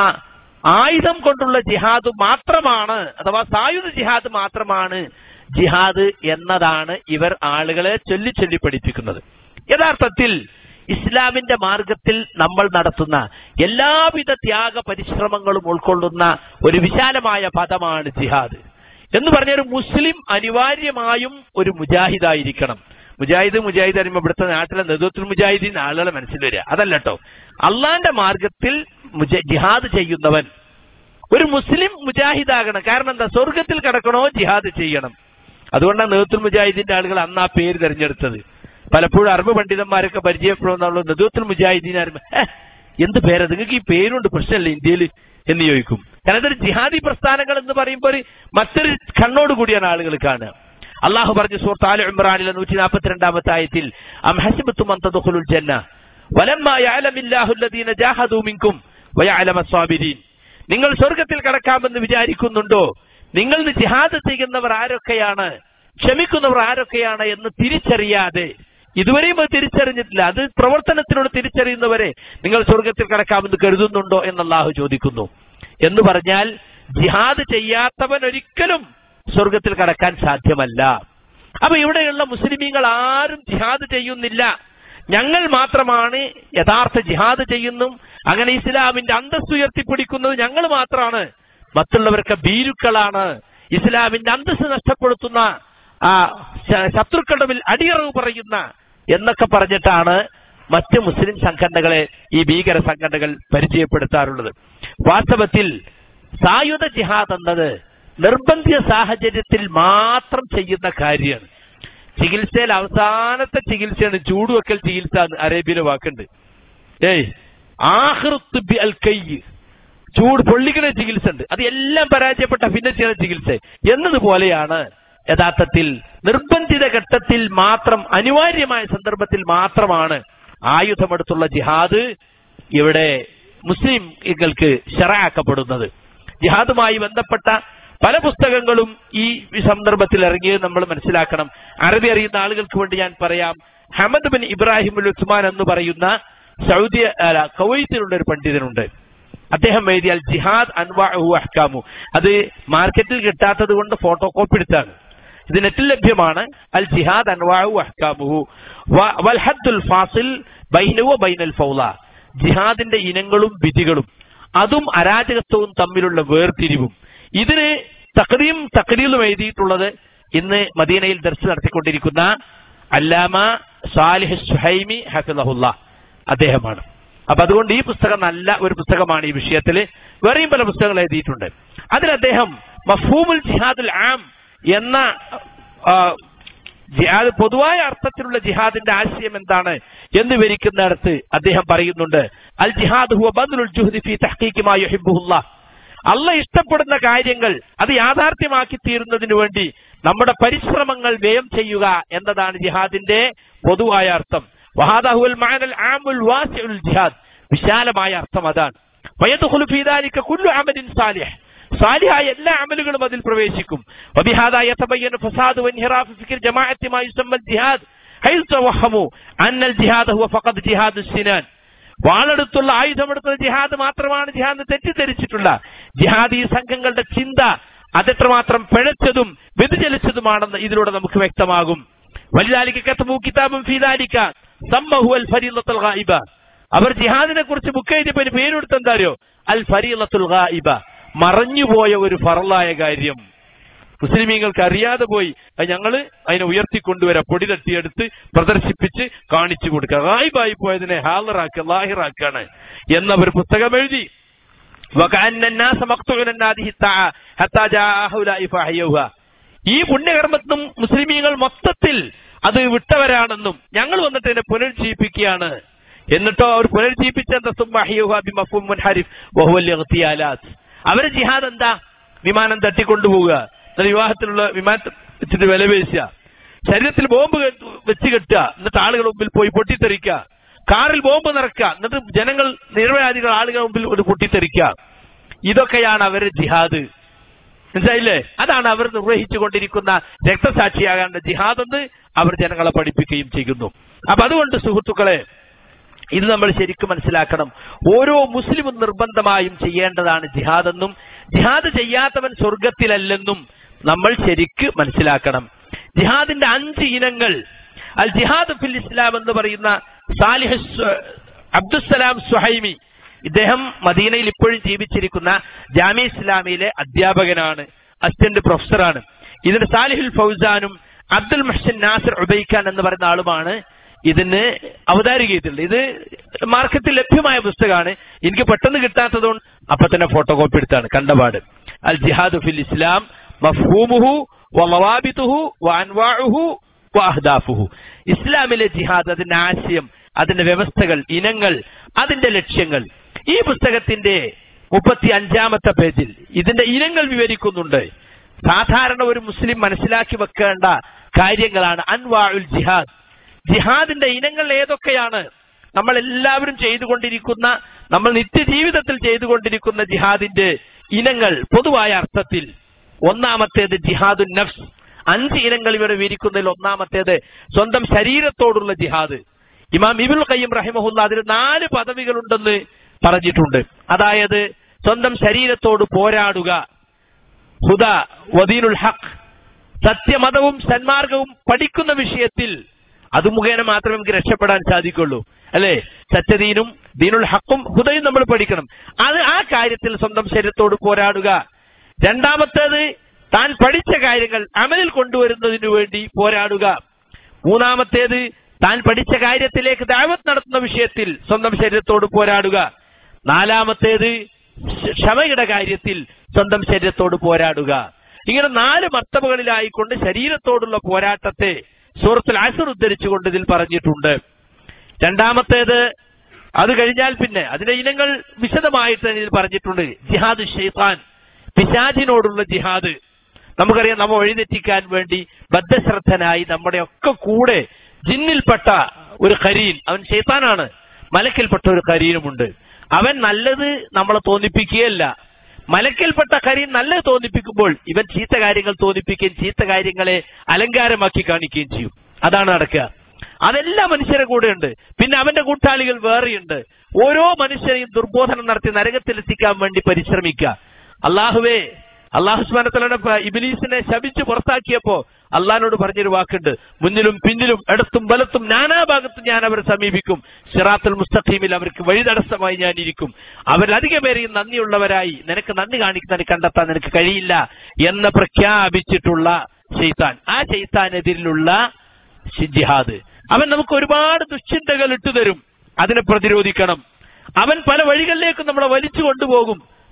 ആയുധം കൊണ്ടുള്ള ജിഹാദ് മാത്രമാണ് അഥവാ സായുധ ജിഹാദ് മാത്രമാണ് ജിഹാദ് എന്നതാണ് ഇവർ ആളുകളെ ചൊല്ലി ചൊല്ലി പഠിപ്പിക്കുന്നത് യഥാർത്ഥത്തിൽ ഇസ്ലാമിന്റെ മാർഗത്തിൽ നമ്മൾ നടത്തുന്ന എല്ലാവിധ ത്യാഗ പരിശ്രമങ്ങളും ഉൾക്കൊള്ളുന്ന ഒരു വിശാലമായ പദമാണ് ജിഹാദ് എന്ന് പറഞ്ഞ ഒരു മുസ്ലിം അനിവാര്യമായും ഒരു മുജാഹിദായിരിക്കണം മുജാഹിദ് മുജാഹിദ് അറിയുമ്പോൾ ഇവിടുത്തെ നാട്ടിലെ നേതൃത്വ മുജാഹിദീൻ ആളുകളെ മനസ്സിൽ വരിക അതല്ല കേട്ടോ അള്ളാന്റെ മാർഗത്തിൽ ജിഹാദ് ചെയ്യുന്നവൻ ഒരു മുസ്ലിം മുജാഹിദാകണം കാരണം എന്താ സ്വർഗത്തിൽ കിടക്കണോ ജിഹാദ് ചെയ്യണം അതുകൊണ്ടാണ് നേതൃത്വ മുജാഹിദിന്റെ ആളുകൾ അന്ന് ആ പേര് തെരഞ്ഞെടുത്തത് പലപ്പോഴും അറബ് പണ്ഡിതന്മാരൊക്കെ പരിചയപ്പെടുന്നുള്ള നേതൃത്വ മുജാഹിദീൻ എന്ത് പേരാ നിങ്ങൾക്ക് ഈ പേരുണ്ട് പ്രശ്നമല്ലേ ഇന്ത്യയിൽ എന്ന് ചോദിക്കും കാരണം ഇതൊരു ജിഹാദി പ്രസ്ഥാനങ്ങൾ എന്ന് പറയുമ്പോൾ ഒരു മറ്റൊരു കണ്ണോട് കൂടിയാണ് ആളുകൾ കാണുക അള്ളാഹു പറഞ്ഞു സുഹൃത്ത് ആല ഇമ്രാനിലെ നൂറ്റി നാൽപ്പത്തിരണ്ടാമത്തെ ആയത്തിൽ അം ഹസിബത്തും അന്തദുഖുലുൽ ജന്ന വലമ്മ യഅലമില്ലാഹു അല്ലദീന ജാഹദൂ മിൻകും വയഅലമ സ്വാബിരീൻ നിങ്ങൾ സ്വർഗത്തിൽ കടക്കാമെന്ന് വിചാരിക്കുന്നുണ്ടോ നിങ്ങൾ ജിഹാദ് ചെയ്യുന്നവർ ആരൊക്കെയാണ് ക്ഷമിക്കുന്നവർ ആരൊക്കെയാണ് എന്ന് തിരിച്ചറിയാതെ ഇതുവരെയും അത് തിരിച്ചറിഞ്ഞിട്ടില്ല അത് പ്രവർത്തനത്തിലൂടെ തിരിച്ചറിയുന്നവരെ നിങ്ങൾ സ്വർഗത്തിൽ കടക്കാമെന്ന് കരുതുന്നുണ്ടോ എന്ന് അള്ളാഹു ചോദിക്കുന്നു എന്ന് പറഞ്ഞാൽ ജിഹാദ് ചെയ്യാത്തവൻ ഒരിക്കലും സ്വർഗത്തിൽ കടക്കാൻ സാധ്യമല്ല അപ്പൊ ഇവിടെയുള്ള മുസ്ലിമീങ്ങൾ ആരും ജിഹാദ് ചെയ്യുന്നില്ല ഞങ്ങൾ മാത്രമാണ് യഥാർത്ഥ ജിഹാദ് ചെയ്യുന്നു അങ്ങനെ ഇസ്ലാമിന്റെ അന്തസ് ഉയർത്തിപ്പിടിക്കുന്നത് ഞങ്ങൾ മാത്രമാണ് മറ്റുള്ളവരൊക്കെ ഭീരുക്കളാണ് ഇസ്ലാമിന്റെ അന്തസ് നഷ്ടപ്പെടുത്തുന്ന ആ ശത്രുക്കളുടെ മേൽ അടിയറവ് പറയുന്ന എന്നൊക്കെ പറഞ്ഞിട്ടാണ് മറ്റ് മുസ്ലിം സംഘടനകളെ ഈ ഭീകര സംഘടനകൾ പരിചയപ്പെടുത്താറുള്ളത് വാസ്തവത്തിൽ സായുധ ജിഹാദ് എന്നത് നിർബന്ധിത സാഹചര്യത്തിൽ മാത്രം ചെയ്യുന്ന കാര്യമാണ് ചികിത്സയിൽ അവസാനത്തെ ചികിത്സയാണ് ചൂടുവെക്കൽ ചികിത്സ അറേബ്യയിലെ വാക്കുണ്ട് ഏയ് ആഹൃത്തുബി അൽ കൈ ചൂട് പൊള്ളിക്കുന്ന ചികിത്സ ഉണ്ട് അത് എല്ലാം പരാജയപ്പെട്ട പിന്നെ ചെയ്യുന്ന ചികിത്സ എന്നതുപോലെയാണ് യഥാർത്ഥത്തിൽ നിർബന്ധിത ഘട്ടത്തിൽ മാത്രം അനിവാര്യമായ സന്ദർഭത്തിൽ മാത്രമാണ് ആയുധമെടുത്തുള്ള ജിഹാദ് ഇവിടെ മുസ്ലിംകൾക്ക് ഷറാക്കപ്പെടുന്നത് ജിഹാദുമായി ബന്ധപ്പെട്ട പല പുസ്തകങ്ങളും ഈ സന്ദർഭത്തിൽ ഇറങ്ങിയത് നമ്മൾ മനസ്സിലാക്കണം അറബി അറിയുന്ന ആളുകൾക്ക് വേണ്ടി ഞാൻ പറയാം Hamad bin Ibrahim ul Usman എന്ന് പറയുന്ന സൗദി അല്ല കവൈത്തിലുള്ള ഒരു പണ്ഡിതനുണ്ട് അദ്ദേഹം എഴുതിയാൽ ജിഹാദ് അൻവാഹു അഹ്കാമു അത് മാർക്കറ്റിൽ കിട്ടാത്തത് കൊണ്ട് ഫോട്ടോ കോപ്പി എടുത്താണ് ഇത് നെറ്റിൽ ലഭ്യമാണ് അൽ ജിഹാദ് അൻവാഹു അഹ്കാമുഹു വൽഹദ്ദുൽ ഫാസിൽ ബൈനവ ബൈനൽ ഫൗല ജിഹാദിന്റെ ഇനങ്ങളും വിധികളും അതും അരാജകത്വവും തമ്മിലുള്ള വേർതിരിവും ഇതിന് തക്രീം തക്രീലും എഴുതിയിട്ടുള്ളത് ഇന്ന് മദീനയിൽ ദർശനം നടത്തിക്കൊണ്ടിരിക്കുന്ന അല്ലാമ സാലിഹ് സുഹൈമി ഹഫിദഹുല്ല അദ്ദേഹമാണ് അപ്പൊ അതുകൊണ്ട് ഈ പുസ്തകം നല്ല ഒരു പുസ്തകമാണ് ഈ വിഷയത്തിൽ വേറെയും പല പുസ്തകങ്ങൾ എഴുതിയിട്ടുണ്ട് അതിൽ അദ്ദേഹം മഫൂമുൽ ജിഹാദുൽ ആം എന്ന ആ, ജിഹാദ് പൊതുവായ അർത്ഥത്തിലുള്ള ജിഹാദിന്റെ ആശയം എന്താണ് എന്ന് വിവരിക്കുന്നിടത്ത് അദ്ദേഹം പറയുന്നുണ്ട് അൽ ജിഹാദ് ഹുവ ബദ്ലുൽ ജുഹ്ദി ഫീ തഹ്ഖീഖി മാ യുഹിബ്ബുഹുല്ലാഹ് അല്ല ഇഷ്ടപ്പെടുന്ന കാര്യങ്ങൾ അത് യാഥാർത്ഥ്യമാക്കി തീരുന്നതിന് വേണ്ടി നമ്മുടെ പരിശ്രമങ്ങൾ വ്യയം ചെയ്യുക എന്നതാണ് ജിഹാദിന്റെ പൊതുവായ അർത്ഥം വഹാദഹുൽ മാനൽ ആമുൽ വാസിഉൽ ജിഹാദ് വിശാലമായ അർത്ഥം അതാണ് വയദ്ഖുലു ഫീ ദാലിക കുല്ലു അമലിൻ സാലിഹ് സാലിഹായ എല്ലാ അമലുകളും അതിൽ പ്രവേശിക്കും وبهذا يتبين فساد وانحراف فكر جماعة ما يسمى الجهاد حيث توهموا أن الجهاد هو فقط جهاد السنان വാളെടുത്തുള്ള ആയുധമെടുത്തുള്ള ജിഹാദ് മാത്രമാണ് ജിഹാദ് എന്ന് തെറ്റിദ്ധരിച്ചിട്ടുള്ള ജിഹാദി സംഘങ്ങളുടെ ചിന്ത അതെത്രമാത്രം പിഴച്ചതും വ്യതിചലിച്ചതുമാണെന്ന് ഇതിലൂടെ നമുക്ക് വ്യക്തമാകും വലിതാലിക്ക് കത്തബു കിതാബും ഫീദാലിക്ക സമ്മഹു അൽ ഫരീലത്തുൽ ഗായിബ അവർ ജിഹാദിനെ കുറിച്ച് ബുക്ക് എഴുതിയപ്പോ അതിന് പേരെടുത്ത് എന്താ അറിയോ അൽ ഫരീലത്തുൽ ഗായിബ മറഞ്ഞുപോയ ഒരു ഫറലായ കാര്യം മുസ്ലിമീങ്ങൾക്ക് അറിയാതെ പോയി അത് ഞങ്ങള് അതിനെ ഉയർത്തിക്കൊണ്ടുവരാം പൊടി തട്ടിയെടുത്ത് പ്രദർശിപ്പിച്ച് കാണിച്ചു കൊടുക്കുക റായിബായി പോയതിനെ ഹാലറാക്കുക ലാഹിറാക്കാണ് എന്നവർ പുസ്തകം എഴുതി وكأن الناس مقطوعون عن هذه الطاعة حتى جاء هؤلاء فأحيوها ഈ പുണ്യകർമ്മത്തിനും മുസ്ലിമീങ്ങൾ മൊത്തത്തിൽ അത് വിട്ടവരാണെന്നും ഞങ്ങൾ വന്നിട്ട് ഇതിനെ പുനരുജ്ജീവിപ്പിക്കുകയാണ് എന്നിട്ടോ അവർ പുനരുജ്ജീവിപ്പിച്ച എന്താ സുമ്മ അഹിയുഹ ബിമഫ്ഹൂം മുൻഹരിഫ് വഹുവൽ ഇഗ്തിയാലാത്ത് അവര് ജിഹാദ് എന്താ വിമാനം തട്ടിക്കൊണ്ടുപോവുക എന്നിട്ട് വിവാഹത്തിലുള്ള വിമാനത്തിൽ വെച്ചിട്ട് വില പേശുക ശരീരത്തിൽ ബോംബ് കെ- വെച്ച് കെട്ടുക എന്നിട്ട് ആളുകൾ മുമ്പിൽ പോയി പൊട്ടിത്തെറിക്കുക കാറിൽ ബോംബ് നിറക്കുക എന്നിട്ട് ജനങ്ങൾ നിരവധികൾ ആളുകൾ മുമ്പിൽ ഒരു പൊട്ടിത്തെറിക്കുക ഇതൊക്കെയാണ് അവരുടെ ജിഹാദ് മനസ്സിലായില്ലേ അതാണ് അവർ നിർവഹിച്ചു കൊണ്ടിരിക്കുന്ന രക്തസാക്ഷിയാകേണ്ട ജിഹാദ് എന്ന് അവർ ജനങ്ങളെ പഠിപ്പിക്കുകയും ചെയ്യുന്നു അപ്പൊ അതുകൊണ്ട് സുഹൃത്തുക്കളെ ഇത് നമ്മൾ ശരിക്കും മനസ്സിലാക്കണം ഓരോ മുസ്ലിമും നിർബന്ധമായും ചെയ്യേണ്ടതാണ് ജിഹാദ് എന്നും ജിഹാദ് ചെയ്യാത്തവൻ സ്വർഗത്തിലല്ലെന്നും നമ്മൾ ശരിക്ക് മനസ്സിലാക്കണം ജിഹാദിന്റെ അഞ്ച് ഇനങ്ങൾ അൽ ജിഹാദ് ഫിൽ ഇസ്ലാം എന്ന് പറയുന്ന സാലിഹ് സ്വ- അബ്ദുസലാം സുഹൈമി ഇദ്ദേഹം മദീനയിൽ ഇപ്പോഴും ജീവിച്ചിരിക്കുന്ന ജാമ്യ ഇസ്ലാമിയിലെ അധ്യാപകനാണ് അസിസ്റ്റന്റ് പ്രൊഫസറാണ് ഇതിന്റെ സാലിഹുൽ ഫൗസാനും അബ്ദുൽ മഹ്സൻ നാസിർ ഉബൈഖാൻ എന്ന് പറയുന്ന ആളുമാണ് ഇതിന് അവതാരിക ചെയ്തിട്ടുള്ളത് ഇത് മാർക്കറ്റിൽ ലഭ്യമായ പുസ്തകമാണ് എനിക്ക് പെട്ടെന്ന് കിട്ടാത്തതുകൊണ്ട് അപ്പൊ തന്നെ ഫോട്ടോ കോപ്പി എടുത്താണ് കണ്ടപാട് അൽ ജിഹാദ് ഫിൽ ഇസ്ലാം മഫ്ഹൂമുഹു വമവാബിതുഹു വഅൻവാഉഹു വഅഹ്ദാഫുഹു ഇസ്ലാമിലെ ജിഹാദ് അതിന്റെ ആശയം അതിന്റെ വ്യവസ്ഥകൾ ഇനങ്ങൾ അതിന്റെ ലക്ഷ്യങ്ങൾ ഈ പുസ്തകത്തിന്റെ മുപ്പത്തി അഞ്ചാമത്തെ പേജിൽ ഇതിന്റെ ഇനങ്ങൾ വിവരിക്കുന്നുണ്ട് സാധാരണ ഒരു മുസ്ലിം മനസ്സിലാക്കി വെക്കേണ്ട കാര്യങ്ങളാണ് അൻവാഉൽ ജിഹാദ് ജിഹാദിന്റെ ഇനങ്ങൾ ഏതൊക്കെയാണ് നമ്മൾ എല്ലാവരും ചെയ്തുകൊണ്ടിരിക്കുന്ന നമ്മൾ നിത്യജീവിതത്തിൽ ചെയ്തുകൊണ്ടിരിക്കുന്ന ജിഹാദിന്റെ ഇനങ്ങൾ പൊതുവായ അർത്ഥത്തിൽ ഒന്നാമത്തേത് ജിഹാദുൻ നഫ്സ് അഞ്ച് ഇനങ്ങൾ ഇവിടെ വിവരിക്കുന്നതിൽ ഒന്നാമത്തേത് സ്വന്തം ശരീരത്തോടുള്ള ജിഹാദ് ഇമാം ഇബുൽ ഖയ്യം റഹിമഹുല്ല അതിന് നാല് പദവികളുണ്ടെന്ന് പറഞ്ഞിട്ടുണ്ട് അതായത് സ്വന്തം ശരീരത്തോട് പോരാടുക ഹുദ വദീനുൽ ഹഖ് സത്യമതവും സന്മാർഗവും പഠിക്കുന്ന വിഷയത്തിൽ അത് മുഖേന മാത്രമേ നമുക്ക് രക്ഷപ്പെടാൻ സാധിക്കുള്ളൂ അല്ലെ സത്യദീനും ദീനുൽ ഹക്കും ഹുദയും നമ്മൾ പഠിക്കണം അത് ആ കാര്യത്തിൽ സ്വന്തം ശരീരത്തോട് പോരാടുക രണ്ടാമത്തേത് താൻ പഠിച്ച കാര്യങ്ങൾ അമലിൽ കൊണ്ടുവരുന്നതിനു വേണ്ടി പോരാടുക മൂന്നാമത്തേത് താൻ പഠിച്ച കാര്യത്തിലേക്ക് ദാവത്ത് നടത്തുന്ന വിഷയത്തിൽ സ്വന്തം ശരീരത്തോട് പോരാടുക നാലാമത്തേത് ക്ഷ- ക്ഷമയുടെ കാര്യത്തിൽ സ്വന്തം ശരീരത്തോട് പോരാടുക ഇങ്ങനെ നാല് മർത്തബകളിലായിക്കൊണ്ട് ശരീരത്തോടുള്ള പോരാട്ടത്തെ സൂറത്തിൽ അസർ ഉദ്ധരിച്ചുകൊണ്ട് ഇതിൽ പറഞ്ഞിട്ടുണ്ട് രണ്ടാമത്തേത് അത് കഴിഞ്ഞാൽ പിന്നെ അതിന്റെ ഇനങ്ങൾ വിശദമായിട്ട് തന്നെ ഇതിൽ പറഞ്ഞിട്ടുണ്ട് ജിഹാദ് ഷെയ്ഖാൻ പിശാജിനോടുള്ള ജിഹാദ് നമുക്കറിയാം നമ്മ വഴിതെറ്റിക്കാൻ വേണ്ടി ബദ്ധശ്രദ്ധനായി നമ്മുടെ ഒക്കെ കൂടെ ജിന്നിൽപ്പെട്ട ഒരു കരീൻ അവൻ ഷെയ്ത്താനാണ് മലക്കിൽപ്പെട്ട ഒരു കരീനുമുണ്ട് അവൻ നല്ലത് നമ്മളെ തോന്നിപ്പിക്കുകയല്ല മലക്കിൽപ്പെട്ട കരീൻ നല്ലത് തോന്നിപ്പിക്കുമ്പോൾ ഇവൻ ചീത്ത കാര്യങ്ങൾ തോന്നിപ്പിക്കുകയും ചീത്ത കാര്യങ്ങളെ അലങ്കാരമാക്കി കാണിക്കുകയും ചെയ്യും അതാണ് നടക്കുക അതെല്ലാ മനുഷ്യരെ കൂടെ ഉണ്ട് പിന്നെ അവന്റെ കൂട്ടാളികൾ വേറെയുണ്ട് ഓരോ മനുഷ്യരെയും ദുർബോധനം നടത്തി നരകത്തിലെത്തിക്കാൻ വേണ്ടി പരിശ്രമിക്കുക അള്ളാഹുവേ അള്ളാഹു സ്മരണത്തിലാണ് ഇബിലീസിനെ ശപിച്ച് പുറത്താക്കിയപ്പോ അള്ളഹാനോട് പറഞ്ഞൊരു വാക്കുണ്ട് മുന്നിലും പിന്നിലും ഇടത്തും വലത്തും നാനാഭാഗത്തും ഞാൻ അവരെ സമീപിക്കും സിറാത്തുൽ മുസ്തഖീമിൽ അവർക്ക് വഴി തടസ്സമായി ഞാൻ ഇരിക്കും അവരിലധികം പേരെയും നന്ദിയുള്ളവരായി നിനക്ക് നന്ദി കാണിക്കുന്നതിന് കണ്ടെത്താൻ നിനക്ക് കഴിയില്ല എന്ന് പ്രഖ്യാപിച്ചിട്ടുള്ള ഷെയ്ത്താൻ ആ ഷെയ്ത്താനെതിരിലുള്ള ജിഹാദ് അവൻ നമുക്ക് ഒരുപാട് ദുശ്ചിന്തകൾ ഇട്ടുതരും അതിനെ പ്രതിരോധിക്കണം അവൻ പല വഴികളിലേക്കും നമ്മളെ വലിച്ചു കൊണ്ടുപോകും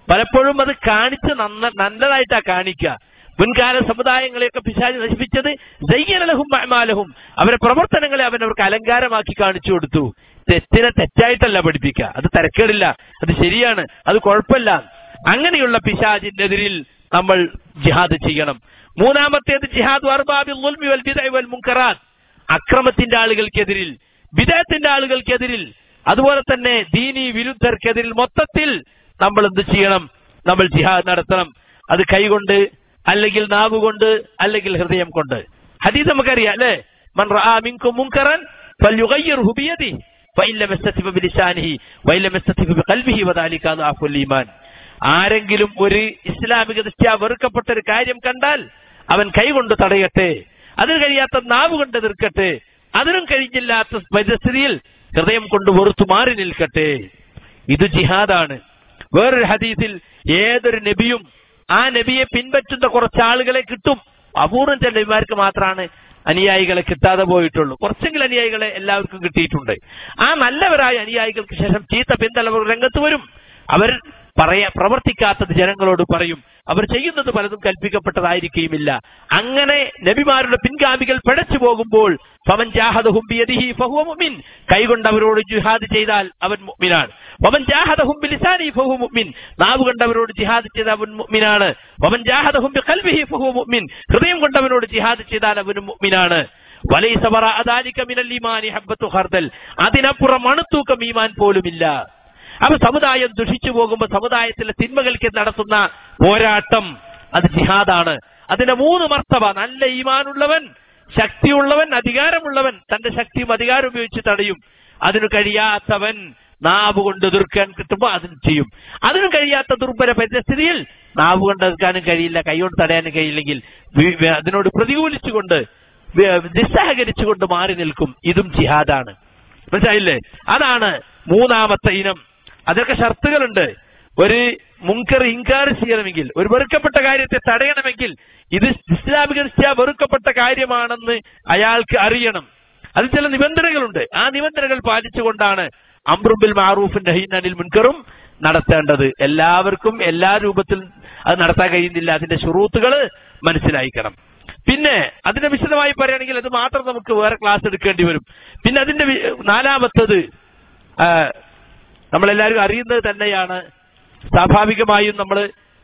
പലപ്പോഴും അത് കാണിച്ച് നന്ന നല്ലതായിട്ടാ കാണിക്കുക മുൻകാല സമുദായങ്ങളെയൊക്കെ പിശാചി നശിപ്പിച്ചത് ജയ്യനലഹും അമാലഹും അവരെ പ്രവർത്തനങ്ങളെ അവൻ അവർക്ക് അലങ്കാരമാക്കി കാണിച്ചു കൊടുത്തു തെറ്റിനെ തെറ്റായിട്ടല്ല പഠിപ്പിക്കുക അത് തിരക്കേടില്ല അത് ശരിയാണ് അത് കുഴപ്പമില്ല അങ്ങനെയുള്ള പിശാചിനെതിരിൽ നമ്മൾ ജിഹാദ് ചെയ്യണം മൂന്നാമത്തേത് ജിഹാദ് അർബാബിൽ ളുൽമി വൽ ബിദ്അ വൽ മുൻകറാത്ത് അക്രമത്തിന്റെ ആളുകൾക്കെതിരിൽ വിദേഹത്തിന്റെ ആളുകൾക്കെതിരിൽ അതുപോലെ തന്നെ ദീനി വിരുദ്ധർക്കെതിരിൽ മൊത്തത്തിൽ നമ്മൾ എന്ത് ചെയ്യണം നമ്മൾ ജിഹാദ് നടത്തണം അത് കൈകൊണ്ട് അല്ലെങ്കിൽ നാവ് കൊണ്ട് അല്ലെങ്കിൽ ഹൃദയം കൊണ്ട് ഹദീസ് നമുക്കറിയാം അല്ലേ മൻ റആ മിൻകും മുൻകറൻ ഫല്യുഗയ്യിർഹു ബിയദിഹി ഫഇൻ ലം യസ്തതിഫ് ബിലിസാനിഹി വഇൻ ലം യസ്തതിഫ് ബിഖൽബിഹി വദാലിക അദ്അഫുൽ ഈമാൻ ആരെങ്കിലും ഒരു ഇസ്ലാമിക ദൃഷ്ട്യാ വെറുക്കപ്പെട്ട ഒരു കാര്യം കണ്ടാൽ അവൻ കൈകൊണ്ട് തടയട്ടെ അതിന് കഴിയാത്ത നാവ് കൊണ്ട് എതിർക്കട്ടെ അതിനും കഴിഞ്ഞില്ലാത്ത പരിസ്ഥിതിയിൽ ഹൃദയം കൊണ്ട് വെറുത്തു മാറി നിൽക്കട്ടെ ഇത് ജിഹാദാണ് വേറൊരു ഹദീസിൽ ഏതൊരു നബിയും ആ നബിയെ പിൻപറ്റുന്ന കുറച്ച് ആളുകളെ കിട്ടും അപൂർവം ചില നബിമാർക്ക് മാത്രമാണ് അനുയായികളെ കിട്ടാതെ പോയിട്ടുള്ളൂ കുറച്ചെങ്കിലും അനുയായികളെ എല്ലാവർക്കും കിട്ടിയിട്ടുണ്ട് ആ നല്ലവരായ അനുയായികൾക്ക് ശേഷം ചീത്ത പിന്തലവർ രംഗത്ത് വരും അവർ പറയാ പ്രവർത്തിക്കാത്തത് ജനങ്ങളോട് പറയും അവർ ചെയ്യുന്നത് പലതും കൽപ്പിക്കപ്പെട്ടതായിരിക്കുകയുമില്ല അങ്ങനെ നബിമാരുടെ പിൻഗാമികൾ പിഴച്ചു പോകുമ്പോൾ ഫമൻ ജാഹദഹും ബിയദിഹി ഫഹുവ മുഅ്മിൻ കൈകൊണ്ട് അവരോട് ജിഹാദ് ചെയ്താൽ അവൻ മുഅ്മിനാണ് വമൻ ജാഹദഹും ബിലിസാനി ഫഹുവ മുഅ്മിൻ നാവ് കൊണ്ട് അവരോട് ജിഹാദ് ചെയ്താൽ അവൻ മുഅ്മിനാണ് വമൻ ജാഹദഹും ബിഖൽബിഹി ഫഹുവ മുഅ്മിൻ ഹൃദയം കൊണ്ട് അവരോട് ജിഹാദ് ചെയ്താൽ അവൻ മുഅ്മിനാണ് വലൈസ വറാഅ ദാലിക മിനൽ ഈമാനി ഹബ്ബത്തു ഖർദൽ അതിനപ്പുറം അണുത്തൂക്കം ഈമാൻ പോലുമില്ല അപ്പൊ സമുദായം ദുഷിച്ചു പോകുമ്പോൾ സമുദായത്തിലെ തിന്മകൾക്ക് നടത്തുന്ന പോരാട്ടം അത് ജിഹാദാണ് അതിന്റെ മൂന്ന് മർത്തവ നല്ല ഈമാനുള്ളവൻ ശക്തിയുള്ളവൻ അധികാരമുള്ളവൻ തന്റെ ശക്തിയും അധികാരം ഉപയോഗിച്ച് തടയും അതിനു കഴിയാത്തവൻ നാവ് കൊണ്ട് എതിർക്കാൻ കിട്ടുമ്പോൾ അതിന് ചെയ്യും അതിനും കഴിയാത്ത ദുർബല പരിസ്ഥിതിയിൽ നാവ് കൊണ്ട് എതിർക്കാനും കഴിയില്ല കൈകൊണ്ട് തടയാനും കഴിയില്ലെങ്കിൽ വി- വി- അതിനോട് പ്രതികൂലിച്ചുകൊണ്ട് വി- നിസ്സഹകരിച്ചുകൊണ്ട് മാറി നിൽക്കും ഇതും ജിഹാദാണ് മനസ്സിലായില്ലേ അതാണ് മൂന്നാമത്തെ ഇനം അതൊക്കെ ഷർത്തുകളുണ്ട് ഒരു മുങ്കർ ഇൻകാർ ചെയ്യണമെങ്കിൽ ഒരു വെറുക്കപ്പെട്ട കാര്യത്തെ തടയണമെങ്കിൽ ഇത് ഇസ്ലാമിക ദൃഷ്ട്യാ വെറുക്കപ്പെട്ട കാര്യമാണെന്ന് അയാൾക്ക് അറിയണം അതിൽ ചില നിബന്ധനകളുണ്ട് ആ നിബന്ധനകൾ പാലിച്ചുകൊണ്ടാണ് അമ്രുബിൽ മാറൂഫിൻ നഹീൻ അനിൽ മുൻകറും നടത്തേണ്ടത് എല്ലാവർക്കും എല്ലാ രൂപത്തിലും അത് നടത്താൻ കഴിയുന്നില്ല അതിന്റെ ഷുറൂത്തുകൾ മനസ്സിലായിക്കണം പിന്നെ അതിന്റെ വിശദമായി പറയുകയാണെങ്കിൽ അത് മാത്രം നമുക്ക് വേറെ ക്ലാസ് എടുക്കേണ്ടി വരും പിന്നെ അതിന്റെ വി- നാലാമത്തത് ആ, നമ്മളെല്ലാവരും അറിയുന്നത് തന്നെയാണ് സ്വാഭാവികമായും നമ്മൾ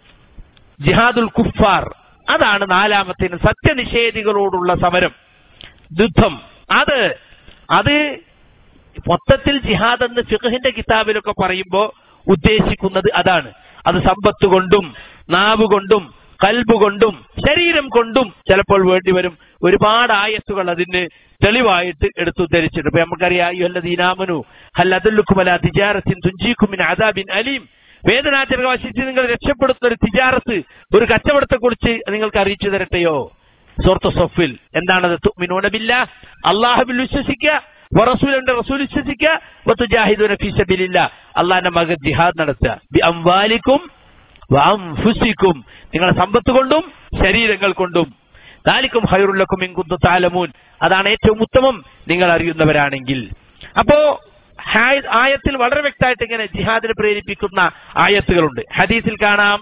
ജിഹാദുൽ കുഫാർ അതാണ് നാലാമത്തേന് സത്യനിഷേധികളോടുള്ള സമരം യുദ്ധം അത് അത് മൊത്തത്തിൽ ജിഹാദ് എന്ന് ഫിഖഹിന്റെ കിതാബിലൊക്കെ പറയുമ്പോൾ ഉദ്ദേശിക്കുന്നത് അതാണ് അത് സമ്പത്ത് കൊണ്ടും നാവ് കൊണ്ടും കൽബ് കൊണ്ടും ശരീരം കൊണ്ടും ചിലപ്പോൾ വേണ്ടിവരും ഒരുപാട് ആയത്തുകൾ അതിന് തെളിവായിട്ട് എടുത്തുദ്ധരിച്ചിട്ടുണ്ട് ഇപ്പൊ നമുക്കറിയാം യുഹല്ലദീനാമനു ഹല്ലദുല്ലുക്കുമല തിജാറത്തിൻ തുഞ്ചീക്കുമിൻ അദാബിൻ അലീം വേദനാചരക വശിച്ച് നിങ്ങൾ രക്ഷപ്പെടുത്തുന്ന ഒരു തിജാറത്ത് ഒരു കച്ചവടത്തെ കുറിച്ച് നിങ്ങൾക്ക് അറിയിച്ചു തരട്ടെയോ സോർത്ത് സൊഫിൽ എന്താണത് തുഅ്മിനൂന അള്ളാഹുബിൽ വിശ്വസിക്കുക വറസൂലിന്റെ റസൂൽ വിശ്വസിക്കുക വത്തുജാഹിദുന ഫീ സബീലില്ലാ അള്ളാഹിന്റെ മകൻ ജിഹാദ് നടത്തുക ബി അംവാലിക്കും വഅൻഫുസിക്കും നിങ്ങളുടെ സമ്പത്ത് കൊണ്ടും ശരീരങ്ങൾ കൊണ്ടും ദാലിക്കും ഹൈറുല്ലക്കും ഇൻകുന്തു താലമൂൻ അതാണ് ഏറ്റവും ഉത്തമം നിങ്ങൾ അറിയുന്നവരാണെങ്കിൽ അപ്പോ ഹായ്- ആയത്തിൽ വളരെ വ്യക്തമായിട്ട് ഇങ്ങനെ ജിഹാദിനെ പ്രേരിപ്പിക്കുന്ന ആയത്തുകളുണ്ട് ഹദീസിൽ കാണാം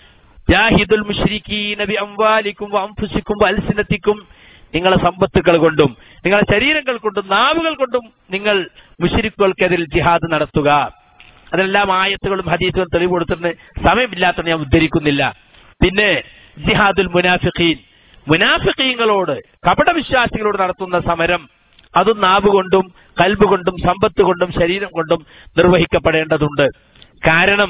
ജാഹിദുൽ മുശ്രിക്കീന ബി അംവാലിക്കും വഅൻഫുസിക്കും വഅൽസിനത്തിക്കും നിങ്ങളെ സമ്പത്തുകൾ കൊണ്ടും നിങ്ങളെ ശരീരങ്ങൾ കൊണ്ടും നാവുകൾ കൊണ്ടും നിങ്ങൾ മുശ്രിക്കുകൾക്കെതിൽ ജിഹാദ് നടത്തുക അതെല്ലാം ആയത്തുകളും ഹദീസുകളും തെളിവ് കൊടുത്തിട്ട് സമയമില്ലാത്ത ഞാൻ ഉദ്ധരിക്കുന്നില്ല പിന്നെ ജിഹാദുൽ മുനാഫിഖീൻ മുനാഫിഖീങ്ങളോട് കപടവിശ്വാസികളോട് നടത്തുന്ന സമരം അതും നാവ് കൊണ്ടും കൽബ് കൊണ്ടും സമ്പത്ത് കൊണ്ടും ശരീരം കൊണ്ടും നിർവഹിക്കപ്പെടേണ്ടതുണ്ട് കാരണം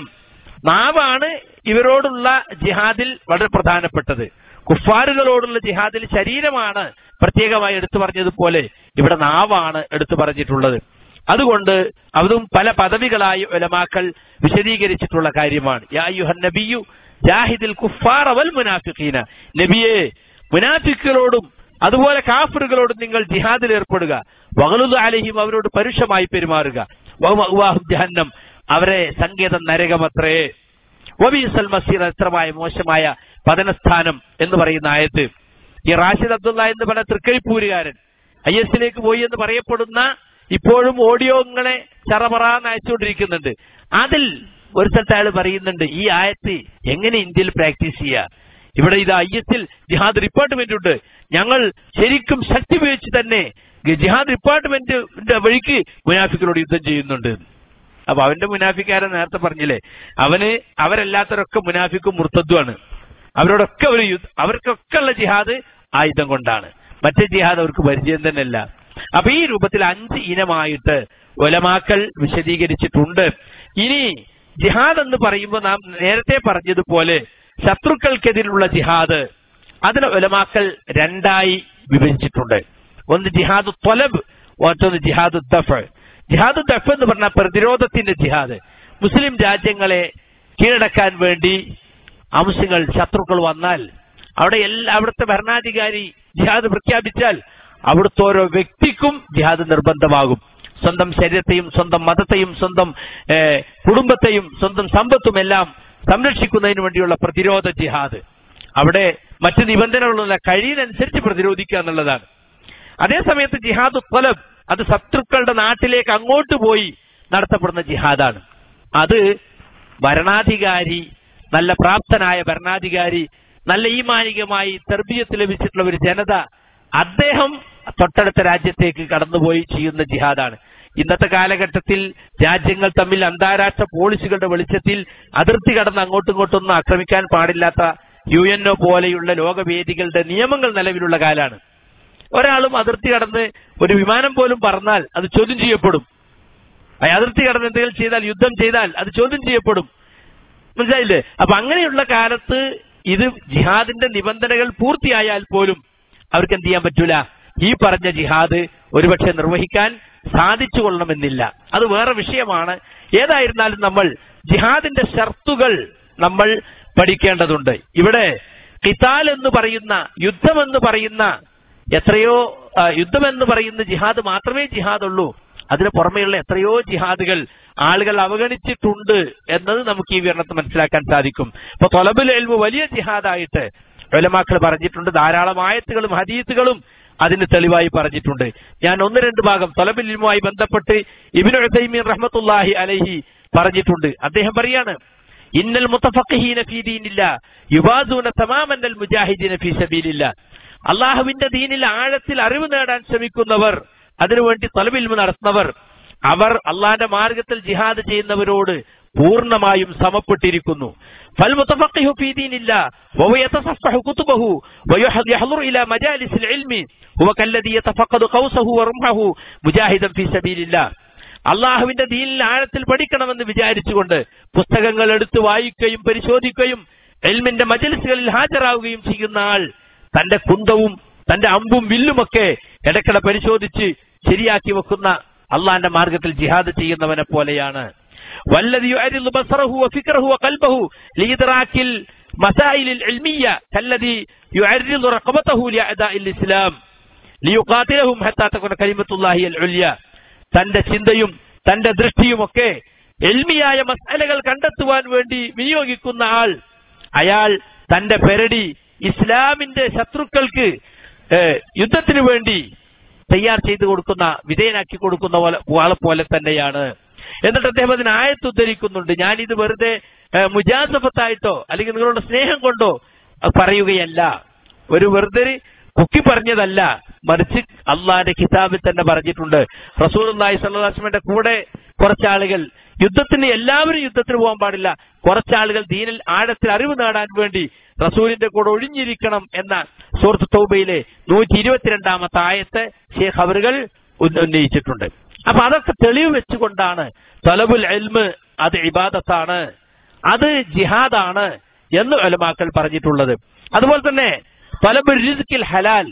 നാവാണ് ഇവരോടുള്ള ജിഹാദിൽ വളരെ പ്രധാനപ്പെട്ടത് കുഫാറുകളോടുള്ള ജിഹാദിൽ ശരീരമാണ് പ്രത്യേകമായി എടുത്തു പറഞ്ഞതുപോലെ ഇവിടെ നാവാണ് എടുത്തു പറഞ്ഞിട്ടുള്ളത് അതുകൊണ്ട് അതും പല പദവികളായി ഉലമാക്കൾ വിശദീകരിച്ചിട്ടുള്ള കാര്യമാണ് യാ അയ്യുഹൻ നബിയു ജാഹിദിൽ കുഫാർ അവൽ മുനാഫിഖീന നബിയെ മുനാഫിക്കുകളോടും അതുപോലെ കാഫറുകളോടും നിങ്ങൾ ജിഹാദിൽ ഏർപ്പെടുക വകളുദ് അലഹിം അവരോട് പരുഷമായി പെരുമാറുക വഹും ജഹന്നം അവരെ സങ്കേതം നരകമത്രേ വബീസൽ മസീർ എത്രമായ മോശമായ പതനസ്ഥാനം എന്ന് പറയുന്ന ആയത്ത് ഈ റാഷിദ് അബ്ദുള്ള എന്ന് പറഞ്ഞ തൃക്കരിപ്പൂരുകാരൻ ഐ എസിലേക്ക് പോയി എന്ന് പറയപ്പെടുന്ന ഇപ്പോഴും ഓഡിയോങ്ങളെ ചറപറാന്ന് അയച്ചുകൊണ്ടിരിക്കുന്നുണ്ട് അതിൽ ഒരു സ്ഥലത്ത് അയാൾ പറയുന്നുണ്ട് ഈ ആയത്ത് എങ്ങനെ ഇന്ത്യയിൽ പ്രാക്ടീസ് ചെയ്യുക ഇവിടെ ഇത് ഐ എസിൽ ജിഹാദ് ഡിപ്പാർട്ട്മെന്റ് ഉണ്ട് ഞങ്ങൾ ശരിക്കും ശക്തി ഉപയോഗിച്ച് തന്നെ ജിഹാദ് ഡിപ്പാർട്ട്മെന്റിന്റെ വഴിക്ക് മുനാഫിക്കിനോട് യുദ്ധം ചെയ്യുന്നുണ്ട് അപ്പൊ അവന്റെ മുനാഫിക്കാരൻ നേരത്തെ പറഞ്ഞില്ലേ അവന് അവരല്ലാത്തവരൊക്കെ മുനാഫിക്കും മുർത്തദ്വാണ് അവരോടൊക്കെ ഒരു യുദ്ധ അവർക്കൊക്കെ ഉള്ള ജിഹാദ് ആയുധം കൊണ്ടാണ് മറ്റേ ജിഹാദ് അവർക്ക് പരിചയം തന്നെയല്ല അപ്പൊ ഈ രൂപത്തിൽ അഞ്ച് ഇനമായിട്ട് ഒലമാക്കൾ വിശദീകരിച്ചിട്ടുണ്ട് ഇനി ജിഹാദ് എന്ന് പറയുമ്പോൾ നാം നേരത്തെ പറഞ്ഞതുപോലെ ശത്രുക്കൾക്കെതിരുള്ള ജിഹാദ് അതിന് ഒലമാക്കൾ രണ്ടായി വിഭജിച്ചിട്ടുണ്ട് ഒന്ന് ജിഹാദ് തൊലബ് മറ്റൊന്ന് ജിഹാദ് ദഫ് ജിഹാദ് ദഫ് എന്ന് പറഞ്ഞാൽ പ്രതിരോധത്തിന്റെ ജിഹാദ് മുസ്ലിം രാജ്യങ്ങളെ കീഴടക്കാൻ വേണ്ടി അംശങ്ങൾ ശത്രുക്കൾ വന്നാൽ അവിടെ എല്ലാ അവിടുത്തെ ഭരണാധികാരി ജിഹാദ് പ്രഖ്യാപിച്ചാൽ അവിടുത്തെ ഓരോ വ്യക്തിക്കും ജിഹാദ് നിർബന്ധമാകും സ്വന്തം ശരീരത്തെയും സ്വന്തം മതത്തെയും സ്വന്തം ഏഹ്, കുടുംബത്തെയും സ്വന്തം സമ്പത്തും എല്ലാം സംരക്ഷിക്കുന്നതിന് വേണ്ടിയുള്ള പ്രതിരോധ ജിഹാദ് അവിടെ മറ്റ് നിബന്ധനകളൊന്നുമില്ല കഴിയുന്നതനുസരിച്ച് പ്രതിരോധിക്കുക എന്നുള്ളതാണ് അതേസമയത്ത് ജിഹാദ് ത്വലബ് അത് ശത്രുക്കളുടെ നാട്ടിലേക്ക് അങ്ങോട്ട് പോയി നടത്തപ്പെടുന്ന ജിഹാദാണ് അത് ഭരണാധികാരി നല്ല പ്രാപ്തനായ ഭരണാധികാരി നല്ല ഈമാനികമായി തെർബീയത്ത് ലഭിച്ചിട്ടുള്ള ഒരു ജനത അദ്ദേഹം തൊട്ടടുത്ത രാജ്യത്തേക്ക് കടന്നുപോയി ചെയ്യുന്ന ജിഹാദാണ് ഇന്നത്തെ കാലഘട്ടത്തിൽ രാജ്യങ്ങൾ തമ്മിൽ അന്താരാഷ്ട്ര പോളിസികളുടെ വെളിച്ചത്തിൽ അതിർത്തി കടന്ന് അങ്ങോട്ടും ഇങ്ങോട്ടും ഒന്നും ആക്രമിക്കാൻ പാടില്ലാത്ത യു എൻ ഒ പോലെയുള്ള ലോകവേദികളുടെ നിയമങ്ങൾ നിലവിലുള്ള കാലാണ് ഒരാളും അതിർത്തി കടന്ന് ഒരു വിമാനം പോലും പറന്നാൽ അത് ചോദ്യം ചെയ്യപ്പെടും ആ അതിർത്തി കടന്ന് എന്തെങ്കിലും ചെയ്താൽ യുദ്ധം ചെയ്താൽ അത് ചോദ്യം ചെയ്യപ്പെടും മനസ്സിലായില്ലേ അപ്പൊ അങ്ങനെയുള്ള കാലത്ത് ഇത് ജിഹാദിന്റെ നിബന്ധനകൾ പൂർത്തിയായാൽ പോലും അവർക്ക് എന്ത് ചെയ്യാൻ പറ്റൂല ഈ പറഞ്ഞ ജിഹാദ് ഒരുപക്ഷെ നിർവഹിക്കാൻ സാധിച്ചു കൊള്ളണമെന്നില്ല അത് വേറെ വിഷയമാണ് ഏതായിരുന്നാലും നമ്മൾ ജിഹാദിന്റെ ഷർത്തുകൾ നമ്മൾ പഠിക്കേണ്ടതുണ്ട് ഇവിടെ കിതാൽ എന്ന് പറയുന്ന യുദ്ധം എന്ന് പറയുന്ന എത്രയോ ആ, യുദ്ധം എന്ന് പറയുന്ന ജിഹാദ് മാത്രമേ ജിഹാദുള്ളൂ അതിന് പുറമെയുള്ള എത്രയോ ജിഹാദുകൾ ആളുകൾ അവഗണിച്ചിട്ടുണ്ട് എന്നത് നമുക്ക് ഈ വിവരണത്തിൽ മനസ്സിലാക്കാൻ സാധിക്കും ഇപ്പൊ തൊലബുൽ എൽമു വലിയ ജിഹാദായിട്ട് ഒലമാക്കൾ പറഞ്ഞിട്ടുണ്ട് ധാരാളം ആയത്തുകളും ഹദീസുകളും അതിന് തെളിവായി പറഞ്ഞിട്ടുണ്ട് ഞാൻ ഒന്ന് രണ്ട് ഭാഗം തൊലബുൽ ഇൽമുമായി ബന്ധപ്പെട്ട് ഇബിനു ഉസൈമീൻ റഹ്മത്തുല്ലാഹി അലൈഹി പറഞ്ഞിട്ടുണ്ട് അദ്ദേഹം പറയാണ് ഇന്നൽ മുത്തഫഖീന ഫീ ദീനില്ല യുബാദൂന തമാമന്നൽ മുജാഹിദീന ഫീ സബീലില്ല അള്ളാഹുവിന്റെ ദീനിൽ ആഴത്തിൽ അറിവ് നേടാൻ ശ്രമിക്കുന്നവർ അതിനുവേണ്ടി തലവിൽമ നടത്തുന്നവർ അവർ അള്ളാന്റെ മാർഗത്തിൽ ജിഹാദ് ചെയ്യുന്നവരോട് പൂർണ്ണമായും സമപ്പെട്ടിരിക്കുന്നു فالمتفقه في دين الله وهو يتصفح كتبه ويحضر إلى مجالس العلم هو كالذي يتفقد قوسه ورمحه مجاهدا في سبيل الله അള്ളാഹുവിന്റെ ദീനിൽ ആഴത്തിൽ പഠിക്കണമെന്ന് വിചാരിച്ചുകൊണ്ട് പുസ്തകങ്ങൾ എടുത്ത് വായിക്കുകയും പരിശോധിക്കുകയും എൽമിന്റെ മജലിസുകളിൽ ഹാജരാവുകയും ചെയ്യുന്ന ആൾ തന്റെ കുന്തവും തന്റെ അമ്പും വില്ലുമൊക്കെ ഇടയ്ക്കിടെ പരിശോധിച്ച് ശരിയാക്കി വെക്കുന്ന അള്ളാന്റെ മാർഗത്തിൽ ജിഹാദ് ചെയ്യുന്നവനെ പോലെയാണ് والذي يعرض بصره وفكره وقلبه لإدراك المسائل العلمية كالذي يعرض رقبته لأعداء الإسلام ليقاتلهم حتى تكون كلمة الله العليا തന്റെ ചിന്തയും തന്റെ ദൃഷ്ടിയുമൊക്കെ എൽമിയായ മസാലകൾ കണ്ടെത്തുവാൻ വേണ്ടി വിനിയോഗിക്കുന്ന ആൾ അയാൾ തന്റെ പെരടി ഇസ്ലാമിന്റെ ശത്രുക്കൾക്ക് ഏഹ്, യുദ്ധത്തിനു വേണ്ടി തയ്യാർ ചെയ്തു കൊടുക്കുന്ന വിധേയനാക്കി കൊടുക്കുന്ന പോലെ ആളെ പോലെ തന്നെയാണ് എന്നിട്ട് അദ്ദേഹം അതിന് ആയത്ത് ഉദ്ധരിക്കുന്നുണ്ട് ഞാനിത് വെറുതെ ഏഹ്, മുജാസഫത്തായിട്ടോ അല്ലെങ്കിൽ നിങ്ങളുടെ സ്നേഹം കൊണ്ടോ അത് പറയുകയല്ല ഒരു വെറുതെ ഒരു കുക്കി പറഞ്ഞതല്ല മറിച്ച് അള്ളാന്റെ കിതാബിൽ തന്നെ പറഞ്ഞിട്ടുണ്ട് റസൂൽ അള്ളാഹി സ്വല്ലാസ്മന്റെ കൂടെ കുറച്ചാളുകൾ യുദ്ധത്തിന് എല്ലാവരും യുദ്ധത്തിന് പോകാൻ പാടില്ല കുറച്ചാളുകൾ ദീനിൽ ആഴത്തിൽ അറിവ് നേടാൻ വേണ്ടി റസൂലിന്റെ കൂടെ ഒഴിഞ്ഞിരിക്കണം എന്ന സൂറത്ത് തൗബയിലെ നൂറ്റി ഇരുപത്തിരണ്ടാമത്തെ ആയത്ത് ഷേഖ് അവറുകൾ ഉന്ന- ഉന്നയിച്ചിട്ടുണ്ട് അപ്പൊ അതൊക്കെ തെളിവ് വെച്ചുകൊണ്ടാണ് തലബുൽ എൽമ് അത് ഇബാദത്താണ് അത് ജിഹാദാണ് എന്ന് ഒലമാക്കൾ പറഞ്ഞിട്ടുള്ളത് അതുപോലെ തന്നെ തലബുൽ റിസ്കിൽ ഹലാൽ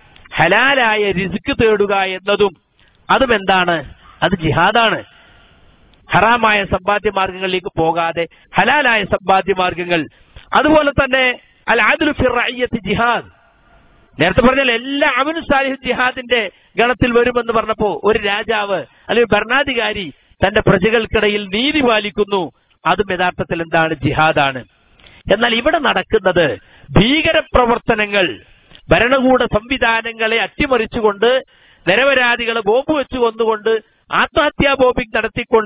ഹലാലായ റിസ്ക് തേടുക എന്നതും അതും എന്താണ് അത് ജിഹാദാണ് ഹറാമായ സമ്പാദ്യ മാർഗങ്ങളിലേക്ക് പോകാതെ ഹലാലായ സമ്പാദ്യ മാർഗങ്ങൾ അതുപോലെ തന്നെ അൽ ആദുൽ ഫിർ റഅയ്യത്ത് ജിഹാദ് നേരത്തെ പറഞ്ഞാൽ എല്ലാ അവനു സാലിഹ് ജിഹാദിന്റെ ഗണത്തിൽ വരുമെന്ന് പറഞ്ഞപ്പോ ഒരു രാജാവ് അല്ലെങ്കിൽ ഭരണാധികാരി തന്റെ പ്രജകൾക്കിടയിൽ നീതി പാലിക്കുന്നു അതും യഥാർത്ഥത്തിൽ എന്താണ് ജിഹാദാണ് എന്നാൽ ഇവിടെ നടക്കുന്നത് ഭീകര പ്രവർത്തനങ്ങൾ ഭരണകൂട സംവിധാനങ്ങളെ അട്ടിമറിച്ചുകൊണ്ട് നിരപരാധികളെ ബോംബ് വെച്ച് കൊന്നുകൊണ്ട് ആത്മഹത്യാ ബോംബിംഗ് നടത്തിക്കൊണ്ട്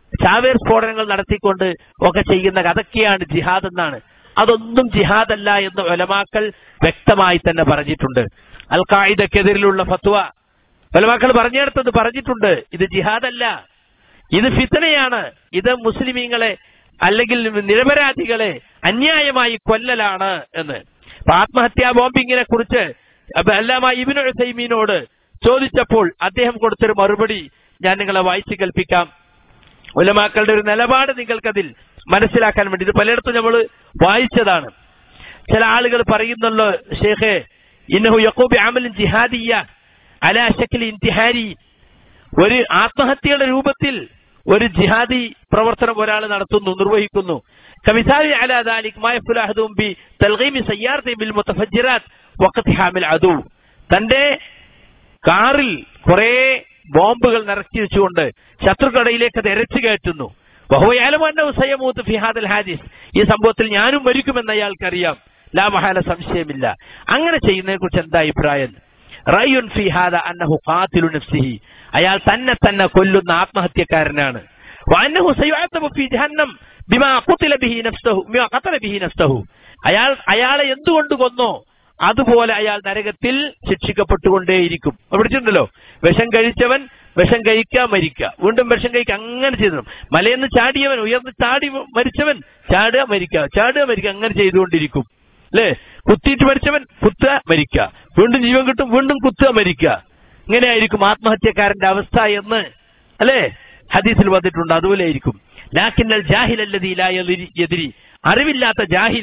ചാവേർ സ്ഫോടനങ്ങൾ നടത്തിക്കൊണ്ട് ഒക്കെ ചെയ്യുന്ന അതൊക്കെയാണ് ജിഹാദ് എന്നാണ് അതൊന്നും ജിഹാദല്ല എന്ന് ഒലമാക്കൾ വ്യക്തമായി തന്നെ പറഞ്ഞിട്ടുണ്ട് അൽ ഖായിദക്കെതിരിലുള്ള ഫത്വ ഒലമാക്കൾ പറഞ്ഞെടുത്തത് പറഞ്ഞിട്ടുണ്ട് ഇത് ജിഹാദല്ല ഇത് ഫിത്തനയാണ് ഇത് മുസ്ലിമീങ്ങളെ അല്ലെങ്കിൽ നിരപരാധികളെ അന്യായമായി കൊല്ലലാണ് എന്ന് അപ്പൊ ആത്മഹത്യാ ബോംബിങ്ങിനെ കുറിച്ച് അല്ലാമ ഇബിനു സൈമീനോട് ചോദിച്ചപ്പോൾ അദ്ദേഹം കൊടുത്തൊരു മറുപടി ഞാൻ നിങ്ങളെ വായിച്ചു കേൾപ്പിക്കാം ഉലമാക്കളുടെ ഒരു നിലപാട് നിങ്ങൾക്കതിൽ മനസ്സിലാക്കാൻ വേണ്ടി ഇത് പലയിടത്തും നമ്മൾ വായിച്ചതാണ് ചില ആളുകൾ പറയുന്നുള്ളൂ ഷേഖെ ഇന്നഹു യക്കൂബി അമലിൻ ജിഹാദിയ അല ശക്കിൽ ഇന്തിഹാരി ഒരു ആത്മഹത്യയുടെ രൂപത്തിൽ ഒരു ജിഹാദി പ്രവർത്തനം ഒരാൾ നടത്തുന്നു നിർവഹിക്കുന്നു കമിസാലി അല ദാലിക് മായഫുലാഹദും ബി തൽഗീമി സയ്യാർത്തി ബിൽ മുത്തഫജ്ജിറാത്ത് വഖത്ത് ഹാമിൽ അദു തന്റെ കാറിൽ കുറെ ബോംബുകൾ നിറച്ചു വെച്ചുകൊണ്ട് ശത്രുക്കടയിലേക്ക് അത് എരച്ചു കയറ്റുന്നു ബഹുയാലമൂത്ത് ഫിഹാദൽ ഹാദിസ് ഈ സംഭവത്തിൽ ഞാനും മരിക്കുമെന്ന് അയാൾക്കറിയാം ലാ മഹാല സംശയമില്ല അങ്ങനെ ചെയ്യുന്നതിനെ കുറിച്ച് എന്താ അഭിപ്രായം റയുൻ ഫിഹാദ അന്നഹു ഖാതിലു നഫ്സിഹി അയാൾ തന്നെ തന്നെ കൊല്ലുന്ന ആത്മഹത്യക്കാരനാണ് വഅന്നഹു സയുഅതബു ഫി ജഹന്നം ബിമാ ഖുതില ബിഹി നഫ്സഹു ബിമാ ഖതല ബിഹി നഫ്സഹു അയാൾ അയാളെ എന്തുകൊണ്ട് കൊന്നോ അതുപോലെ അയാൾ നരകത്തിൽ ശിക്ഷിക്കപ്പെട്ടുകൊണ്ടേയിരിക്കും പിടിച്ചിട്ടുണ്ടല്ലോ വിഷം കഴിച്ചവൻ വിഷം കഴിക്കുക മരിക്കുക വീണ്ടും വിഷം കഴിക്കുക അങ്ങനെ ചെയ്തു മലയെന്ന് ചാടിയവൻ ഉയർന്ന് ചാടി മരിച്ചവൻ ചാടുക മരിക്കുക ചാടുക മരിക്കുക അങ്ങനെ ചെയ്തുകൊണ്ടിരിക്കും അല്ലേ കുത്തിയിട്ട് മരിച്ചവൻ കുത്തുക മരിക്കുക വീണ്ടും ജീവൻ കിട്ടും വീണ്ടും കുത്തുക മരിക്കുക ഇങ്ങനെയായിരിക്കും ആത്മഹത്യക്കാരന്റെ അവസ്ഥ എന്ന് അല്ലേ ഹദീസിൽ വന്നിട്ടുണ്ട് അതുപോലെ ആയിരിക്കും ലാക്കിന്നൽ ജാഹിൽ എതിരി അറിവില്ലാത്ത ജാഹിൽ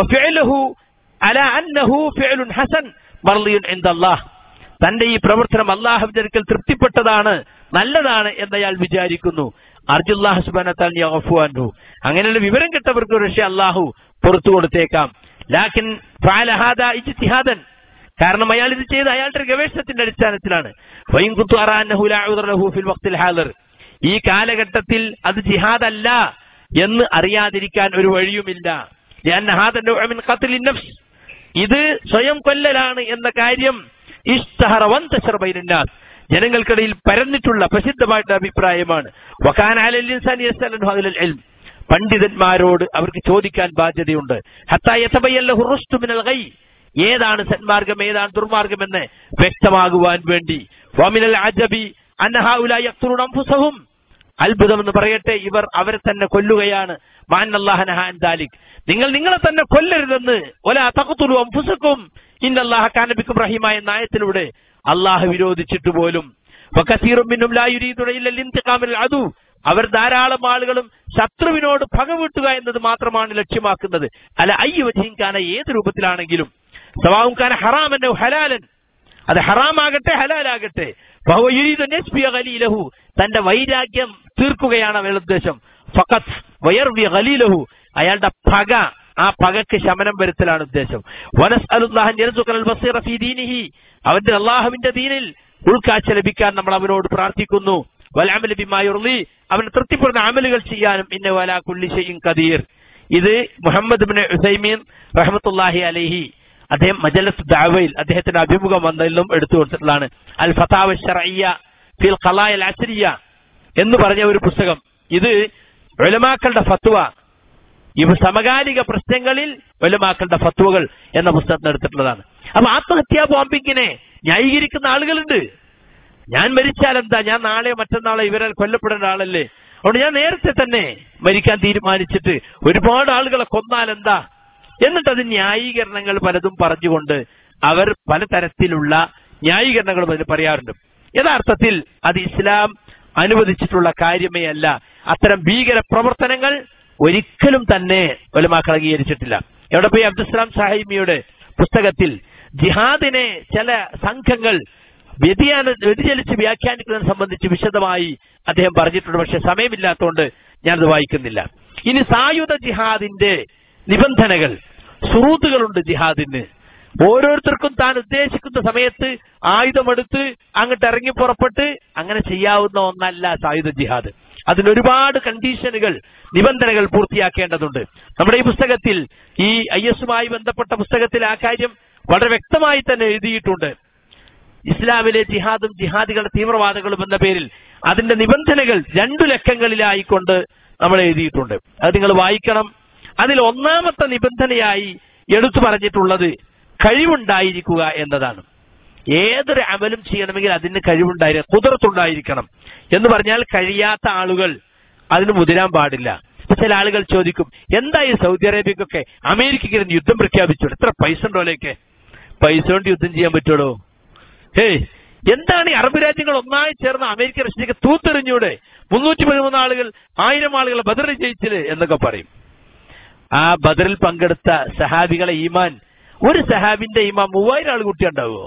അല അന്നഹു ഫിഅലുൻ ഹസൻ മർലിയുൻ ഇൻദല്ലാഹ് തന്റെ ഈ പ്രവർത്തനം അള്ളാഹുവിന്റെ അടുക്കൽ തൃപ്തിപ്പെട്ടതാണ് നല്ലതാണ് എന്നയാൾ വിചാരിക്കുന്നു അർജുല്ലാഹ് സുബാനത്താൽ അൻഹു അങ്ങനെയുള്ള വിവരം കിട്ടവർക്ക് പക്ഷേ അള്ളാഹു പുറത്തു കൊടുത്തേക്കാം ലാക്കിൻ ഫഅലഹാദ ഇജ്തിഹാദൻ കാരണം അയാൾ ഇത് ചെയ്ത് അയാളുടെ ഗവേഷണത്തിന്റെ അടിസ്ഥാനത്തിലാണ് വൈകുത്തു അറാനഹു ലാ ഉദറ ലഹു ഫിൽ വഖ്തിൽ ഹാദിർ ഈ കാലഘട്ടത്തിൽ അത് ജിഹാദ് അല്ല എന്ന് അറിയാതിരിക്കാൻ ഒരു വഴിയുമില്ല ലഅന്ന ഹാദ നൗഅ മിൻ ഖത്ലിൻ നഫ്സ് ഇത് സ്വയം കൊല്ലലാണ് എന്ന കാര്യം ഇഷ്തഹറ വന്തശറ ബൈനന്നാസ് ജനങ്ങൾക്കിടയിൽ പരന്നിട്ടുള്ള പ്രസിദ്ധമായിട്ടുള്ള അഭിപ്രായമാണ് വകാന അലൽ ഇൻസാനി യസ്അലു അഹ്ലൽ ഇൽം പണ്ഡിതന്മാരോട് അവർക്ക് ചോദിക്കാൻ ബാധ്യതയുണ്ട് ഹത്താ യതബയ്യലഹു റുഷ്ദു മിനൽ ഗൈ ഏതാണ് സന്മാർഗം ഏതാണ് ദുർമാർഗം എന്ന് വ്യക്തമാകുവാൻ വേണ്ടി വമിനൽ അജബി അന്നഹാഉലാ യഖ്തുലൂന അൻഫുസഹും അത്ഭുതം എന്ന് പറയട്ടെ ഇവർ അവരെ തന്നെ കൊല്ലുകയാണ് മാനല്ലാഹനഹാൻ ദാലിക് നിങ്ങൾ നിങ്ങളെ തന്നെ കൊല്ലരുതെന്ന് ഒല തഖത്തുലു അൻഫുസക്കും ഇന്നല്ലാഹ കാനബിക്കും റഹീമ എന്ന ആയത്തിലൂടെ അള്ളാഹ് വിരോധിച്ചിട്ട് പോലും വകസീറും മിന്നും ലാ യുരീദുന ഇല്ലൽ ഇന്തിഖാമിൽ അദു അവർ ധാരാളം ആളുകളും ശത്രുവിനോട് പകവീട്ടുക എന്നത് മാത്രമാണ് ലക്ഷ്യമാക്കുന്നത് അല്ല അയ്യ വജീൻകാന ഏത് രൂപത്തിലാണെങ്കിലും സവാവും കാന ഹറാമൻ ഹലാലൻ അത് ഹറാമാകട്ടെ ഹലാലാകട്ടെ ലഹു തന്റെ വൈരാഗ്യം തീർക്കുകയാണ് അവരുടെ ഉദ്ദേശം ഫഖത്ത് വയർവി ഖലീലഹു അയാളുടെ പക ആ പകക്ക് ശമനം വരുത്തലാണ് ഉദ്ദേശം വനസ് അവന്റെ അള്ളാഹുവിന്റെ ദീനിൽ ഉൾക്കാഴ്ച ലഭിക്കാൻ നമ്മൾ അവനോട് പ്രാർത്ഥിക്കുന്നു വലാമൽ ബിമായുർലി അവന് തൃപ്തിപ്പെടുന്ന അമലുകൾ ചെയ്യാനും ഇന്ന വലാ കുല്ലി ഷൈഇൻ ഖദീർ ഇത് മുഹമ്മദ് ബിൻ ഉസൈമീൻ റഹ്മത്തുള്ളാഹി അലൈഹി അദ്ദേഹം മജലസ് ദാവയിൽ അദ്ദേഹത്തിന്റെ അഭിമുഖം വന്നതിലും എടുത്തു കൊടുത്തിട്ടുള്ളതാണ് അൽ ഫതാവ ഷറയ്യ ഫിൽ ഖലായ അൽ അസ്രിയ എന്ന് പറഞ്ഞ ഒരു പുസ്തകം ഇത് ഒലമാക്കളുടെ ഫത്വ ഇവ സമകാലിക പ്രശ്നങ്ങളിൽ ഒലമാക്കളുടെ ഫത്വകൾ എന്ന പുസ്തകത്തിൽ എടുത്തിട്ടുള്ളതാണ് അപ്പൊ ആത്മഹത്യാ ബോംബിങ്ങിനെ ന്യായീകരിക്കുന്ന ആളുകളുണ്ട് ഞാൻ മരിച്ചാൽ എന്താ ഞാൻ നാളെ മറ്റന്നാളെ ഇവരാൽ കൊല്ലപ്പെടേണ്ട ആളല്ലേ അതുകൊണ്ട് ഞാൻ നേരത്തെ തന്നെ മരിക്കാൻ തീരുമാനിച്ചിട്ട് ഒരുപാട് ആളുകളെ കൊന്നാൽ എന്താ എന്നിട്ട് അത് ന്യായീകരണങ്ങൾ പലതും പറഞ്ഞുകൊണ്ട് അവർ പലതരത്തിലുള്ള ന്യായീകരണങ്ങളും അതിന് പറയാറുണ്ട് യഥാർത്ഥത്തിൽ അത് ഇസ്ലാം അനുവദിച്ചിട്ടുള്ള കാര്യമേ അല്ല അത്തരം ഭീകര പ്രവർത്തനങ്ങൾ ഒരിക്കലും തന്നെ ഒലമാക്കൾ അംഗീകരിച്ചിട്ടില്ല എവിടെ പോയി അബ്ദുസ്ലാം സാഹിമിയുടെ പുസ്തകത്തിൽ ജിഹാദിനെ ചില സംഘങ്ങൾ വ്യതിയാന വ്യതിചലിച്ച് വ്യാഖ്യാനിക്കുന്നതിനെ സംബന്ധിച്ച് വിശദമായി അദ്ദേഹം പറഞ്ഞിട്ടുണ്ട് പക്ഷെ സമയമില്ലാത്തതുകൊണ്ട് ഞാനത് വായിക്കുന്നില്ല ഇനി സായുധ ജിഹാദിന്റെ നിബന്ധനകൾ സുറൂത്തുകളുണ്ട് ജിഹാദിന് ഓരോരുത്തർക്കും താൻ ഉദ്ദേശിക്കുന്ന സമയത്ത് ആയുധമെടുത്ത് അങ്ങോട്ട് ഇറങ്ങി പുറപ്പെട്ട് അങ്ങനെ ചെയ്യാവുന്ന ഒന്നല്ല സായുധ ജിഹാദ് അതിന് ഒരുപാട് കണ്ടീഷനുകൾ നിബന്ധനകൾ പൂർത്തിയാക്കേണ്ടതുണ്ട് നമ്മുടെ ഈ പുസ്തകത്തിൽ ഈ ഐ എസുമായി ബന്ധപ്പെട്ട പുസ്തകത്തിൽ ആ കാര്യം വളരെ വ്യക്തമായി തന്നെ എഴുതിയിട്ടുണ്ട് ഇസ്ലാമിലെ ജിഹാദും ജിഹാദികളുടെ തീവ്രവാദികളും എന്ന പേരിൽ അതിന്റെ നിബന്ധനകൾ രണ്ടു ലക്കങ്ങളിലായിക്കൊണ്ട് നമ്മൾ എഴുതിയിട്ടുണ്ട് അത് നിങ്ങൾ വായിക്കണം അതിൽ ഒന്നാമത്തെ നിബന്ധനയായി എടുത്തു പറഞ്ഞിട്ടുള്ളത് കഴിവുണ്ടായിരിക്കുക എന്നതാണ് ഏതൊരു അമലും ചെയ്യണമെങ്കിൽ അതിന് കഴിവുണ്ടായിരിക്കണം കുതിർത്തുണ്ടായിരിക്കണം എന്ന് പറഞ്ഞാൽ കഴിയാത്ത ആളുകൾ അതിന് മുതിരാൻ പാടില്ല ഇപ്പൊ ചില ആളുകൾ ചോദിക്കും എന്താ ഈ സൗദി അറേബ്യക്കൊക്കെ അമേരിക്കയ്ക്ക് ഇരുന്ന് യുദ്ധം പ്രഖ്യാപിച്ചു എത്ര പൈസ ഉണ്ടോ അല്ലേക്ക് പൈസ കൊണ്ട് യുദ്ധം ചെയ്യാൻ പറ്റുള്ളൂ ഹേയ് എന്താണ് ഈ അറബ് രാജ്യങ്ങൾ ഒന്നായി ചേർന്ന് അമേരിക്ക റഷ്യക്ക് തൂത്തെറിഞ്ഞൂടെ മുന്നൂറ്റി പതിമൂന്ന് ആളുകൾ ആയിരം ആളുകൾ ബദറിൽ ജയിച്ചില് എന്നൊക്കെ പറയും ആ ബദറിൽ പങ്കെടുത്ത സഹാബികളെ ഈമാൻ ഒരു സഹാബിന്റെ ഈമാൻ മൂവായിരം ആൾ കുട്ടിയുണ്ടാവുമോ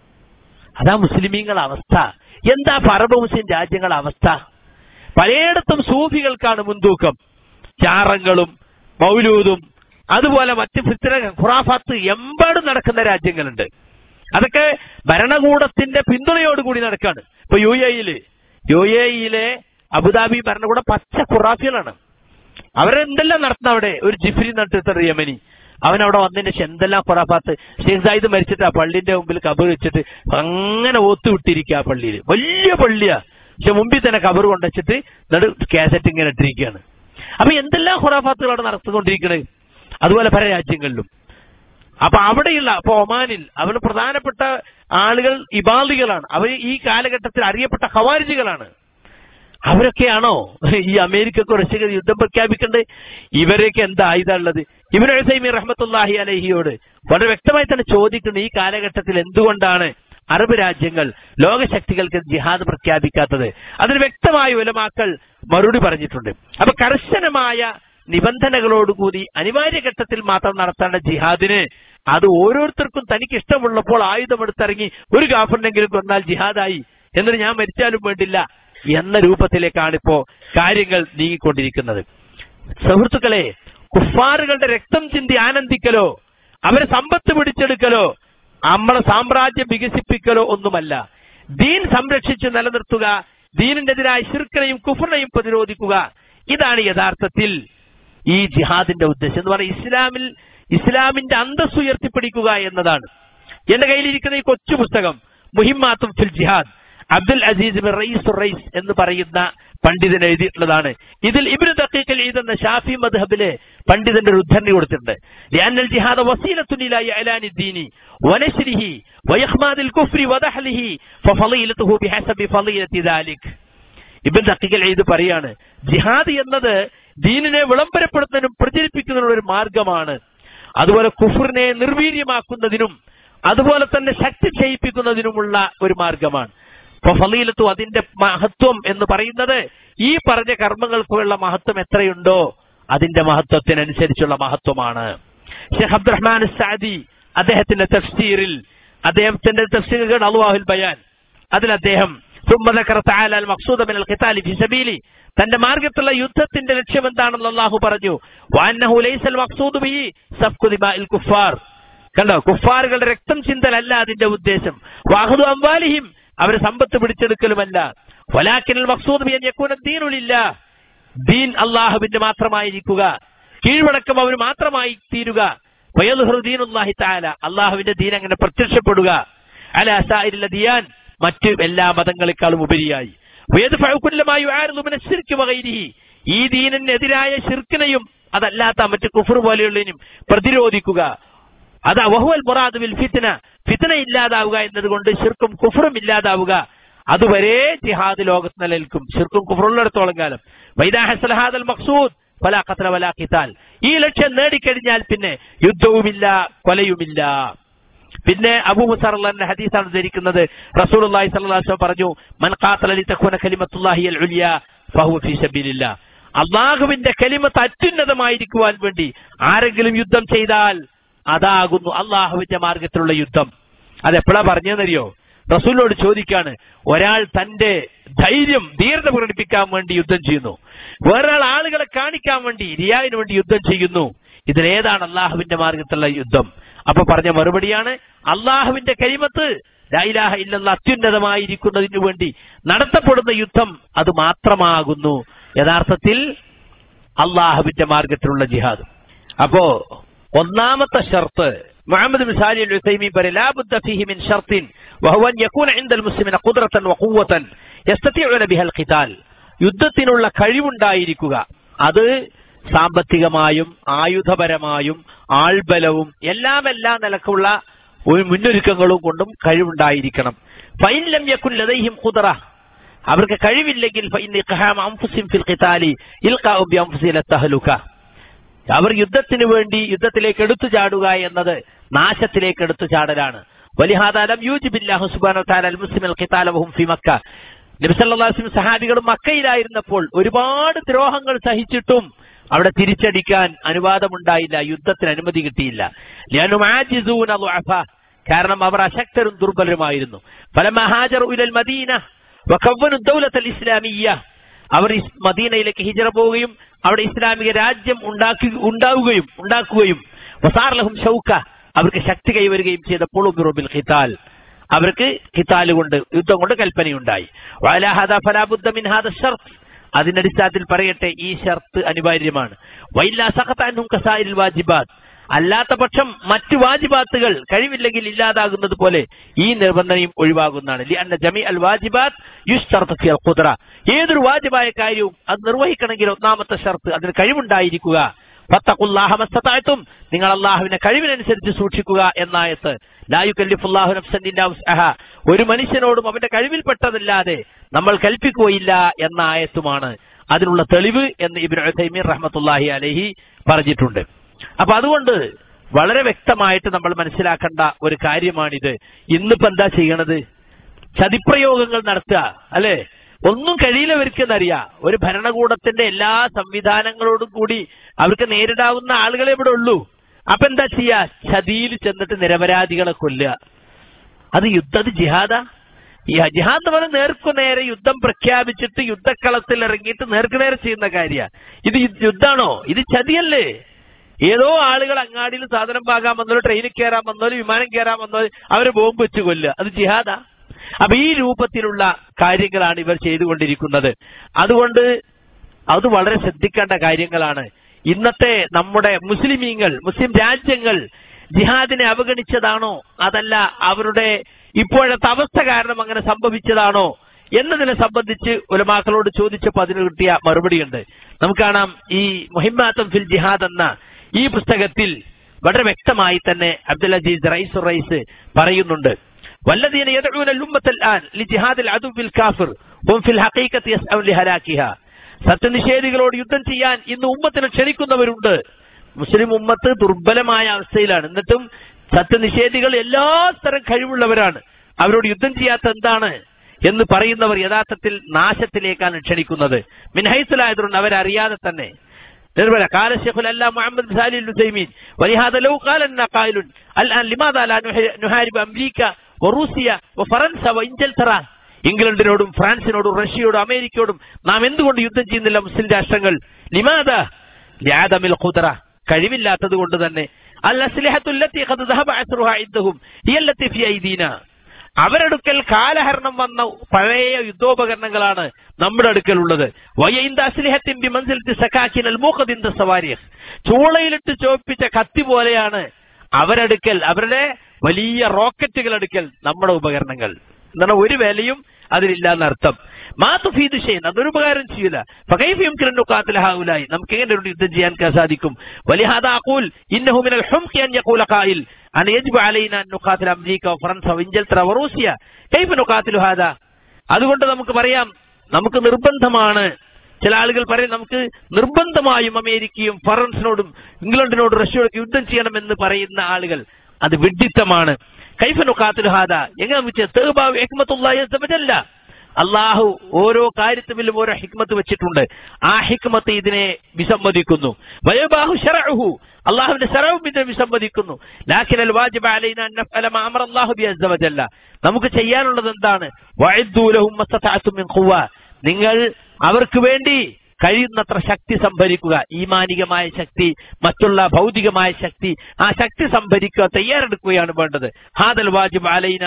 അതാ മുസ്ലിമീങ്ങളെ അവസ്ഥ എന്താ അറബ് മുസ്ലിം രാജ്യങ്ങളെ അവസ്ഥ പലയിടത്തും സൂഫികൾക്കാണ് മുൻതൂക്കം ചാറങ്ങളും മൗലൂദും അതുപോലെ മറ്റ് ഫിത്തിര ഖുറാഫാത്ത് എമ്പാടും നടക്കുന്ന രാജ്യങ്ങളുണ്ട് അതൊക്കെ ഭരണകൂടത്തിന്റെ പിന്തുണയോടുകൂടി നടക്കാണ് ഇപ്പൊ യു എയില് യു എയിലെ അബുദാബി ഭരണകൂടം പച്ച ഖുറാഫികളാണ് അവരെന്തെല്ലാം നടത്തുന്ന അവിടെ ഒരു ജിഫ്രി നട്ടിട്ട് യമനി അവൻ അവിടെ വന്നതിന് ശേഷം എന്തെല്ലാം ഖുറാഫാത്ത് ഷെയ്ഖ് സായിദ് മരിച്ചിട്ട് ആ പള്ളിന്റെ മുമ്പിൽ കബർ വെച്ചിട്ട് അങ്ങനെ ഓത്തു വിട്ടിരിക്കുക ആ പള്ളിയിൽ വലിയ പള്ളിയാ പക്ഷെ മുമ്പിൽ തന്നെ കബർ കൊണ്ടുവച്ചിട്ട് നടു കാസറ്റ് ഇങ്ങനെ ഇട്ടിരിക്കുകയാണ് അപ്പൊ എന്തെല്ലാം ഖുറാഫാത്തുകൾ അവിടെ നടത്തിക്കൊണ്ടിരിക്കണത് അതുപോലെ പല രാജ്യങ്ങളിലും അപ്പൊ അവിടെയുള്ള അപ്പൊ ഒമാനിൽ അവർ പ്രധാനപ്പെട്ട ആളുകൾ ഇബാദികളാണ് അവർ ഈ കാലഘട്ടത്തിൽ അറിയപ്പെട്ട ഹവാരിജികളാണ് അവരൊക്കെയാണോ ഈ അമേരിക്കക്കോ റഷ്യക്ക് യുദ്ധം പ്രഖ്യാപിക്കേണ്ടത് ഇവരൊക്കെ എന്താ ആയുധമുള്ളത് ഇവർ സൈമി റഹ്മത്തുല്ലാഹി അലഹിയോട് വളരെ വ്യക്തമായി തന്നെ ചോദിക്കുന്നു ഈ കാലഘട്ടത്തിൽ എന്തുകൊണ്ടാണ് അറബ് രാജ്യങ്ങൾ ലോകശക്തികൾക്ക് ജിഹാദ് പ്രഖ്യാപിക്കാത്തത് അതിന് വ്യക്തമായ ഉലമാക്കൾ മറുപടി പറഞ്ഞിട്ടുണ്ട് അപ്പൊ കർശനമായ നിബന്ധനകളോടുകൂടി അനിവാര്യ ഘട്ടത്തിൽ മാത്രം നടത്തേണ്ട ജിഹാദിന് അത് ഓരോരുത്തർക്കും തനിക്ക് ഇഷ്ടമുള്ളപ്പോൾ ആയുധമെടുത്തിറങ്ങി ഒരു കാഫറിനെങ്കിലും കൊന്നാൽ ജിഹാദായി എന്നിട്ട് ഞാൻ മരിച്ചാലും വേണ്ടില്ല എന്ന രൂപത്തിലേക്കാണ് ഇപ്പോ കാര്യങ്ങൾ നീങ്ങിക്കൊണ്ടിരിക്കുന്നത് സുഹൃത്തുക്കളെ കുഫാറുകളുടെ രക്തം ചിന്തി ആനന്ദിക്കലോ അവരെ സമ്പത്ത് പിടിച്ചെടുക്കലോ നമ്മളെ സാമ്രാജ്യം വികസിപ്പിക്കലോ ഒന്നുമല്ല ദീൻ സംരക്ഷിച്ച് നിലനിർത്തുക ദീനിനെതിരായ ശിർക്കനെയും കുഫറിനെയും പ്രതിരോധിക്കുക ഇതാണ് യഥാർത്ഥത്തിൽ ഈ ജിഹാദിന്റെ ഉദ്ദേശം എന്ന് പറയുന്നത് ഇസ്ലാമിൽ ഇസ്ലാമിന്റെ അന്തസ് ഉയർത്തിപ്പിടിക്കുക എന്നതാണ് എന്റെ കയ്യിലിരിക്കുന്ന ഈ കൊച്ചു പുസ്തകം മുഹിമാത്തും ഫിൽ ജിഹാദ് Abdul Aziz bin Rayees Rais എന്ന് പറയുന്ന പണ്ഡിതൻ എഴുതിയിട്ടുള്ളതാണ് ഇതിൽ ഇബ്നു ദഖീഖിൽ എഴുതുന്ന ഷാഫി മദ്ഹബിലെ പണ്ഡിതന്റെ ഒരു ഉദ്ധരണി കൊടുത്തിട്ടുണ്ട് ലിഅന്നൽ ജിഹാദ വസീലത്തുൻ ഇലാ ഇഅലാനി ദീനി വനശ്രിഹി വയഖ്മാദിൽ കുഫ്രി വദഹ്ലിഹി ഫഫളീലത്തുഹു ബിഹസബി ഫളീലത്തി ദാലിക് ഇബ്ൻ ദഖീഖിൽ എഴുതി പറയാണ് ജിഹാദ് എന്നത് ദീനിനെ വിളംബരപ്പെടുത്തുന്നതിനും പ്രചരിപ്പിക്കുന്നതിനുള്ള ഒരു മാർഗമാണ് അതുപോലെ കുഫറിനെ നിർവീര്യമാക്കുന്നതിനും അതുപോലെ തന്നെ ശക്തി ക്ഷയിപ്പിക്കുന്നതിനുമുള്ള ഒരു മാർഗമാണ് അപ്പൊ ഫലീലത്തു അതിന്റെ മഹത്വം എന്ന് പറയുന്നത് ഈ പറഞ്ഞ കർമ്മങ്ങൾക്കുള്ള മഹത്വം എത്രയുണ്ടോ അതിന്റെ മഹത്വത്തിനനുസരിച്ചുള്ള മഹത്വമാണ് ഷെയ്ഖ് അബ്ദുറഹ്മാൻ സാദി അദ്ദേഹത്തിന്റെ തഫ്സീറിൽ അദ്ദേഹത്തിന്റെ തഫ്സീറുകൾ അള്ളാഹുൽ ബയാൻ അതിൽ അദ്ദേഹം ثم ذكر تعالى المقصود من القتال في سبيله തന്റെ മാർഗത്തുള്ള യുദ്ധത്തിന്റെ ലക്ഷ്യം എന്താണെന്ന് അള്ളാഹു പറഞ്ഞു വാന്നഹു ലൈസൽ മഖ്സൂദ് ബിഹി സഫ്കു ദിമാഇൽ കുഫാർ കണ്ടോ കുഫാറുകളുടെ രക്തം ചിന്തലല്ല അതിന്റെ ഉദ്ദേശം വാഹുദു അംവാലിഹിം അവരെ സമ്പത്ത് പിടിച്ചെടുക്കലുമല്ല വലാക്കിനൽ മഖ്സൂദ് ബിഅൻ യകൂന ദീനുലില്ല ദീൻ അള്ളാഹുവിന്റെ മാത്രമായിരിക്കുക കീഴ്വണക്കം അവന് മാത്രമായി തീരുക വയൽഹു ദീനുല്ലാഹി തആല അള്ളാഹുവിന്റെ ദീൻ അങ്ങനെ പ്രത്യക്ഷപ്പെടുക അല സായിരില്ല ദിയാൻ മറ്റ് എല്ലാ മതങ്ങളെക്കാളും ഉപരിയായി വയദ്ഫഉ കുല്ല മാ യുആരിദു മിന ശിർക്ക് വഗൈരിഹി ഈ ദീനിനെതിരായ ശിർക്കിനെയും അതല്ലാത്ത മറ്റ് കുഫർ പോലെയുള്ളതിനും പ്രതിരോധിക്കുക അതാ വഹുവൽ മുറാദ് ബിൽ ഫിത്ന ഫിത്ന ഇല്ലാതാവുക എന്നതുകൊണ്ട് ശിർക്കും കുഫറും ഇല്ലാതാവുക അതുവരെ ജിഹാദ് ലോകത്ത് നിലനിൽക്കും ശിർക്കും കുഫറുള്ളിടത്തോളം കാലം വൈദാഹൽ മഖ്സൂദ് ഫലാ ഖത്ല വലാ ഖിതാൽ ഈ ലക്ഷ്യം നേടിക്കഴിഞ്ഞാൽ പിന്നെ യുദ്ധവുമില്ല കൊലയുമില്ല പിന്നെ അബൂ മുസാർ അള്ളാഹിന്റെ ഹദീസാണ് ധരിക്കുന്നത് റസൂലുള്ളാഹി സ്വല്ലല്ലാഹു അലൈഹി വസല്ലം പറഞ്ഞു മൻ ഖാതല ലിതകുന കലിമത്തുല്ലാഹി അൽ ഉലിയ ഫഹുവ ഫീ സബീലില്ലാ അള്ളാഹുവിന്റെ കലിമത്ത് അത്യുന്നതമായിരിക്കുവാൻ വേണ്ടി ആരെങ്കിലും യുദ്ധം ചെയ്താൽ അതാകുന്നു അള്ളാഹുവിന്റെ മാർഗത്തിലുള്ള യുദ്ധം അതെപ്പോഴാ പറഞ്ഞതെന്നറിയോ റസൂലിനോട് ചോദിക്കാണ് ഒരാൾ തന്റെ ധൈര്യം ധീരത പ്രകടിപ്പിക്കാൻ വേണ്ടി യുദ്ധം ചെയ്യുന്നു വേറൊരാൾ ആളുകളെ കാണിക്കാൻ വേണ്ടി റിയാവിന് വേണ്ടി യുദ്ധം ചെയ്യുന്നു ഇതിലേതാണ് അള്ളാഹുവിന്റെ മാർഗത്തിലുള്ള യുദ്ധം അപ്പൊ പറഞ്ഞ മറുപടിയാണ് അള്ളാഹുവിന്റെ കരിമത്ത് ലൈലാഹ ഇല്ലെന്ന അത്യുന്നതമായിരിക്കുന്നതിനു വേണ്ടി നടത്തപ്പെടുന്ന യുദ്ധം അത് മാത്രമാകുന്നു യഥാർത്ഥത്തിൽ അള്ളാഹുവിന്റെ മാർഗത്തിലുള്ള ജിഹാദ് അപ്പോ ഒന്നാമത്തെ ഷർത്ത് മുഹമ്മദ് മിസാലി അൽ ഉസൈമി പറയും ലാ ബുദ്ദ ഫീഹി മിൻ ഷർത്തിൻ വഹുവ അൻ യകൂന ഇൻദൽ മുസ്ലിമിന ഖുദ്റത്തൻ വഖുവ്വത്തൻ യസ്തത്തിഉന ബിഹൽ ഖിതാൽ യുദ്ധത്തിനുള്ള കഴിവുണ്ടായിരിക്കുക അത് സാമ്പത്തികമായും ആയുധപരമായും ആൾബലവും എല്ലാം എല്ലാ നിലക്കുള്ള ഒരു മുന്നൊരുക്കങ്ങളും കൊണ്ടും കഴിവുണ്ടായിരിക്കണം ഫൈലം യക്കുൻ ലദൈഹിം ഖുദറ അവർക്ക് കഴിവില്ലെങ്കിൽ ഫഇന്നി ഖഹാമ അൻഫുസിഹിം ഫിൽ ഖിതാലി ഇൽഖാഉ ബി അൻഫുസിഹിം തഹലുക അവർ യുദ്ധത്തിന് വേണ്ടി യുദ്ധത്തിലേക്ക് എടുത്തു ചാടുക എന്നത് നാശത്തിലേക്ക് എടുത്തു ചാടലാണ് വലിഹാദാലം യൂജിബില്ലാഹു സുബ്ഹാനഹു വതആല അൽ മുസ്ലിം അൽ ഖിതാല വഹും ഫി മക്ക നബി സല്ലല്ലാഹു അലൈഹി വസല്ലം സഹാബികളും മക്കയിലായിരുന്നപ്പോൾ ഒരുപാട് ദ്രോഹങ്ങൾ സഹിച്ചിട്ടും അവിടെ തിരിച്ചടിക്കാൻ അനുവാദമുണ്ടായില്ല യുദ്ധത്തിന് അനുമതി കിട്ടിയില്ല ലിഅന്നു ആജിസൂന ളുഅഫ കാരണം അവർ അശക്തരും ദുർബലരുമായിരുന്നു ഫലമ ഹാജറു ഇലൽ മദീന വകവ്വനു ദൗലത്തൽ ഇസ്ലാമിയ്യ അവർ ഇസ് മദീനയിലേക്ക് ഹിജറ പോവുകയും അവിടെ ഇസ്ലാമിക രാജ്യം ഉണ്ടാക്കി ഉണ്ടാവുകയും ഉണ്ടാക്കുകയും വസാർലഹും ഷൗക്ക അവർക്ക് ശക്തി കൈവരുകയും ചെയ്തപ്പോൾ ഉമിറുബിൽ ഖിതാൽ അവർക്ക് ഖിതാൽ കൊണ്ട് യുദ്ധം കൊണ്ട് കൽപ്പനയുണ്ടായി വഅലാ ഹദാ ഫലാ ബുദ്ദ മിൻ ഹാദാ ഷർത്ത് അതിന്റെ അടിസ്ഥാനത്തിൽ പറയട്ടെ ഈ ഷർത്ത് അനിവാര്യമാണ് വൈല്ലാ സഖത അൻഹും കസായിരിൽ വാജിബാത്ത് അല്ലാത്ത പക്ഷം മറ്റു വാജിബാത്തുകൾ കഴിവില്ലെങ്കിൽ ഇല്ലാതാകുന്നത് പോലെ ഈ നിബന്ധനയും ഒഴിവാകുന്നതാണ് ലിഅന്ന ജമീ അൽ വാജിബാത്ത് യുഷ്തർത്ത് ഫിൽ ഖുദ്റ ഏതൊരു വാജിബായ കാര്യവും അത് നിർവഹിക്കണമെങ്കിൽ ഒന്നാമത്തെ ഷർത്ത് അതിന് കഴിവുണ്ടായിരിക്കുക ഫത്തഖുല്ലാഹ മസ്തതഅതും നിങ്ങൾ അള്ളാഹുവിനെ കഴിവിനനുസരിച്ച് സൂക്ഷിക്കുക എന്നായത്ത് ലാ യുകല്ലിഫുല്ലാഹു നഫ്സൻ ഇല്ലാ വസ്അഹാ ഒരു മനുഷ്യനോടും അവന്റെ കഴിവിൽപ്പെട്ടതല്ലാതെ നമ്മൾ കൽപ്പിക്കുകയില്ല എന്ന ആയത്തുമാണ് അതിനുള്ള തെളിവ് എന്ന് ഇബ്നു ഉസൈമീൻ റഹ്മത്തുള്ളാഹി അലൈഹി പറഞ്ഞിട്ടുണ്ട് അപ്പൊ അതുകൊണ്ട് വളരെ വ്യക്തമായിട്ട് നമ്മൾ മനസ്സിലാക്കേണ്ട ഒരു കാര്യമാണിത് ഇന്നിപ്പോ എന്താ ചെയ്യണത് ചതിപ്രയോഗങ്ങൾ നടത്തുക അല്ലെ ഒന്നും കഴിയില്ലവർക്ക് എന്നറിയാം ഒരു ഭരണകൂടത്തിന്റെ എല്ലാ സംവിധാനങ്ങളോടും കൂടി അവർക്ക് നേരിടാവുന്ന ആളുകളെ ഇവിടെ ഉള്ളൂ അപ്പൊ എന്താ ചെയ്യാ ചതിയിൽ ചെന്നിട്ട് നിരപരാധികളെ കൊല്ലുക അത് യുദ്ധ അത് ജിഹാദാ ഈ ജിഹാദ് എന്ന് പറഞ്ഞാൽ നേർക്കു നേരെ യുദ്ധം പ്രഖ്യാപിച്ചിട്ട് യുദ്ധക്കളത്തിൽ ഇറങ്ങിയിട്ട് നേർക്കു നേരെ ചെയ്യുന്ന കാര്യ ഇത് യുദ്ധാണോ ഇത് ചതിയല്ലേ ഏതോ ആളുകൾ അങ്ങാടിയിൽ സാധനം പാകാൻ വന്നോ ട്രെയിനിൽ കയറാൻ വന്നോ വിമാനം കയറാൻ വന്നോ അവരെ ബോംബ് വെച്ച് കൊല്ലുക അത് ജിഹാദാ അപ്പൊ ഈ രൂപത്തിലുള്ള കാര്യങ്ങളാണ് ഇവർ ചെയ്തുകൊണ്ടിരിക്കുന്നത് അതുകൊണ്ട് അത് വളരെ ശ്രദ്ധിക്കേണ്ട കാര്യങ്ങളാണ് ഇന്നത്തെ നമ്മുടെ മുസ്ലിമീങ്ങൾ മുസ്ലിം രാജ്യങ്ങൾ ജിഹാദിനെ അവഗണിച്ചതാണോ അതല്ല അവരുടെ ഇപ്പോഴത്തെ അവസ്ഥ കാരണം അങ്ങനെ സംഭവിച്ചതാണോ എന്നതിനെ സംബന്ധിച്ച് ഉലമാക്കളോട് ചോദിച്ചപ്പോൾ അതിന് കിട്ടിയ മറുപടിയുണ്ട് നമുക്ക് കാണാം ഈ മുഹിമാത്തം ഫിൽ ജിഹാദ് എന്ന ഈ പുസ്തകത്തിൽ വളരെ വ്യക്തമായി തന്നെ അബ്ദുൽ അജീസ് റൈസ് റൈസ് പറയുന്നുണ്ട് والذين يدعون الأمة الآن لجهاد العدو الكافر هم في الحقيقة يسعون لهلاكها സത്യനിഷേധികളോട് യുദ്ധം ചെയ്യാൻ ഇന്ന് ഉമ്മത്തിനെ ക്ഷണിക്കുന്നവരുണ്ട് മുസ്ലിം ഉമ്മത്ത് ദുർബലമായ അവസ്ഥയിലാണ് എന്നിട്ടും സത്യനിഷേധികൾ എല്ലാ തരം കഴിവുള്ളവരാണ് അവരോട് യുദ്ധം ചെയ്യാത്ത എന്താണ് എന്ന് പറയുന്നവർ യഥാർത്ഥത്തിൽ നാശത്തിലേക്കാണ് ക്ഷണിക്കുന്നത് മിൻഹൈസുലായതുകൊണ്ട് അവരറിയാതെ തന്നെ നിർവല قال الشيخ الألام محمد بن سالم النسيمين ولهذا لو قال لنا قائل الآن لماذا لا نحارب أمريكا وروسيا وفرنسا وإنجلترا ഇംഗ്ലണ്ടിനോടും ഫ്രാൻസിനോടും റഷ്യയോടും അമേരിക്കയോടും നാം എന്തുകൊണ്ട് യുദ്ധം ചെയ്യുന്നില്ല മുസ്ലിം രാഷ്ട്രങ്ങൾ ലിമാദ ലിയാദമിൽ ഖുദ്റ കഴിവില്ലാത്തത് കൊണ്ട് തന്നെ അൽ അസ്ലിഹത്തുല്ലത്തി ഖദ് ദഹബ അസ്റുഹ ഇദ്ദഹും ഹിയല്ലത്തി ഫി ഐദീന അവരടുക്കൽ കാലഹരണം വന്ന പഴയ യുദ്ധോപകരണങ്ങളാണ് നമ്മുടെ അടുക്കൽ ഉള്ളത് ചൂളയിലിട്ട് ചോപ്പിച്ച കത്തി പോലെയാണ് അവരടുക്കൽ അവരുടെ വലിയ റോക്കറ്റുകൾ അടുക്കൽ നമ്മുടെ ഉപകരണങ്ങൾ എന്താണ് ഒരു വിലയും അതിലില്ല എന്നർത്ഥം മാതുഫീദ് ചെയ്യുന്ന അതൊരു ഉപകാരം ചെയ്യില്ല ഫകൈഫിയും കിരണ്ടുക്കാത്തിലായി നമുക്ക് എങ്ങനെ ഒരു യുദ്ധം ചെയ്യാൻ സാധിക്കും വലിഹാദ അഖൂൽ ഇന്നഹു മിനൽ ഹുംഖി അൻ യഖൂല ഖായിൽ അൻ യജ്ബു അലൈന അൻ നുഖാതില അമേരിക്ക വഫറൻസ വഇൻജൽതറ വറൂസിയ കൈഫ നുഖാതിലു ഹാദാ അതുകൊണ്ട് നമുക്ക് പറയാം നമുക്ക് നിർബന്ധമാണ് ചില ആളുകൾ പറയും നമുക്ക് നിർബന്ധമായും അമേരിക്കയും ഫറൻസിനോടും ഇംഗ്ലണ്ടിനോടും റഷ്യയോടും യുദ്ധം ചെയ്യണമെന്ന് പറയുന്ന ആളുകൾ അത് വിഡിത്തമാണ് കൈഫനുഖാത്തിൽ ഹാദ എങ്ങനെ വെച്ചല്ല അള്ളാഹു ഓരോ കാര്യത്തിലും ഓരോ ഹിക്മത്ത് വെച്ചിട്ടുണ്ട് ആ ഹിക്മത്ത് ഇതിനെ വിസമ്മതിക്കുന്നു വയബാഹു ഷറഹു അള്ളാഹുവിന്റെ ശരവും ഇതിനെ വിസമ്മതിക്കുന്നു ലാക്കിൻ അൽ വാജിബ അലൈന അൻ നഫ്അല മാ അമറ അല്ലാഹു ബി അസ്സ വജല്ല നമുക്ക് ചെയ്യാനുള്ളത് എന്താണ് വഅദ്ദു ലഹും മസ്തതഅതും മിൻ ഖുവ നിങ്ങൾ അവർക്ക് വേണ്ടി കഴിയുന്നത്ര ശക്തി സംഭരിക്കുക ഈമാനികമായ ശക്തി മറ്റുള്ള ഭൗതികമായ ശക്തി ആ ശക്തി സംഭരിക്കുക തയ്യാറെടുക്കുകയാണ് വേണ്ടത് ഹാദൽ വാജിബ് അലൈന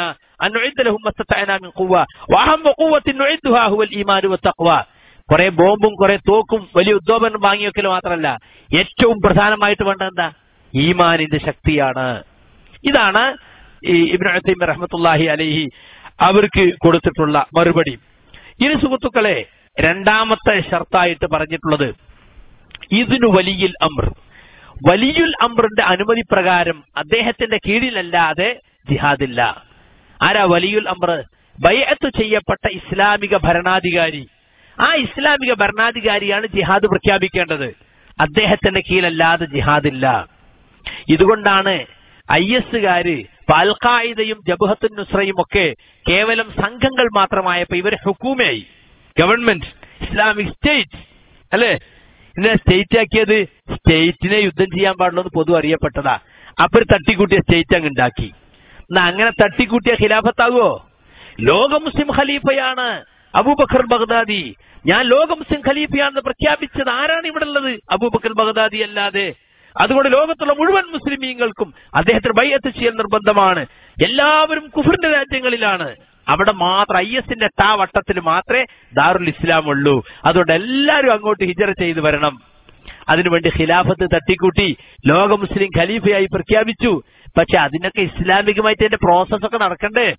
കുറെ ബോംബും കുറെ തോക്കും വലിയ ഉദ്യോഗം വാങ്ങിവെക്കൽ മാത്രമല്ല ഏറ്റവും പ്രധാനമായിട്ട് വേണ്ടത് എന്താ ഈമാനിന്റെ ശക്തിയാണ് ഇതാണ് ഈ ഇബ്നു ഉസൈമി റഹ്മത്തുള്ളാഹി അലൈഹി അവർക്ക് കൊടുത്തിട്ടുള്ള മറുപടി ഇനി സുഹൃത്തുക്കളെ രണ്ടാമത്തെ ഷർത്തായിട്ട് പറഞ്ഞിട്ടുള്ളത് ഇതിനു വലിയിൽ അമ്ര വലിയുൽ അമ്രിന്റെ അനുമതി പ്രകാരം അദ്ദേഹത്തിന്റെ കീഴിലല്ലാതെ ജിഹാദില്ല ആരാ വലിയുൽ അമ്ര ബയ്യത്ത് ചെയ്യപ്പെട്ട ഇസ്ലാമിക ഭരണാധികാരി ആ ഇസ്ലാമിക ഭരണാധികാരിയാണ് ജിഹാദ് പ്രഖ്യാപിക്കേണ്ടത് അദ്ദേഹത്തിന്റെ കീഴിലല്ലാതെ ജിഹാദില്ല ഇതുകൊണ്ടാണ് ഐ എസുകാര് അൽഖായിദയും ജബഹത്തുൻ നുസ്രയും ഒക്കെ കേവലം സംഘങ്ങൾ മാത്രമായപ്പോ ഇവര് ഹുക്കൂമയായി ഗവൺമെന്റ് ഇസ്ലാമിക് സ്റ്റേറ്റ് അല്ലേ ഇതിനെ സ്റ്റേറ്റ് ആക്കിയത് സ്റ്റേറ്റിനെ യുദ്ധം ചെയ്യാൻ പാടുള്ളൂ എന്ന് പൊതു അറിയപ്പെട്ടതാ അപ്പൊ ഒരു തട്ടിക്കൂട്ടിയ സ്റ്റേറ്റ് അങ്ങ് ഉണ്ടാക്കി എന്നാ അങ്ങനെ തട്ടിക്കൂട്ടിയ ഖിലാഫത്താകുവോ ലോക മുസ്ലിം ഖലീഫയാണ് അബൂബക്കർ ബഗ്ദാദി ഞാൻ ലോക മുസ്ലിം ഖലീഫയാണെന്ന് പ്രഖ്യാപിച്ചത് ആരാണ് ഇവിടെ ഉള്ളത് അബൂബക്കർ ബഗ്ദാദി അല്ലാതെ അതുകൊണ്ട് ലോകത്തുള്ള മുഴുവൻ മുസ്ലിമീങ്ങൾക്കും അദ്ദേഹത്തിന് ബയ്യത്ത് ചെയ്യൽ നിർബന്ധമാണ് എല്ലാവരും കുഫറിന്റെ രാജ്യങ്ങളിലാണ് അവിടെ മാത്രം ഐ എസിന്റെ ടാ വട്ടത്തിൽ മാത്രമേ ദാറുൽ ഇസ്ലാം ഉള്ളൂ അതുകൊണ്ട് എല്ലാവരും അങ്ങോട്ട് ഹിജറ ചെയ്തു വരണം അതിനുവേണ്ടി ഖിലാഫത്ത് തട്ടിക്കൂട്ടി ലോക മുസ്ലിം ഖലീഫയായി പ്രഖ്യാപിച്ചു പക്ഷെ അതിനൊക്കെ ഇസ്ലാമികമായിട്ട് അതിന്റെ പ്രോസസ് ഒക്കെ നടക്കണ്ടേ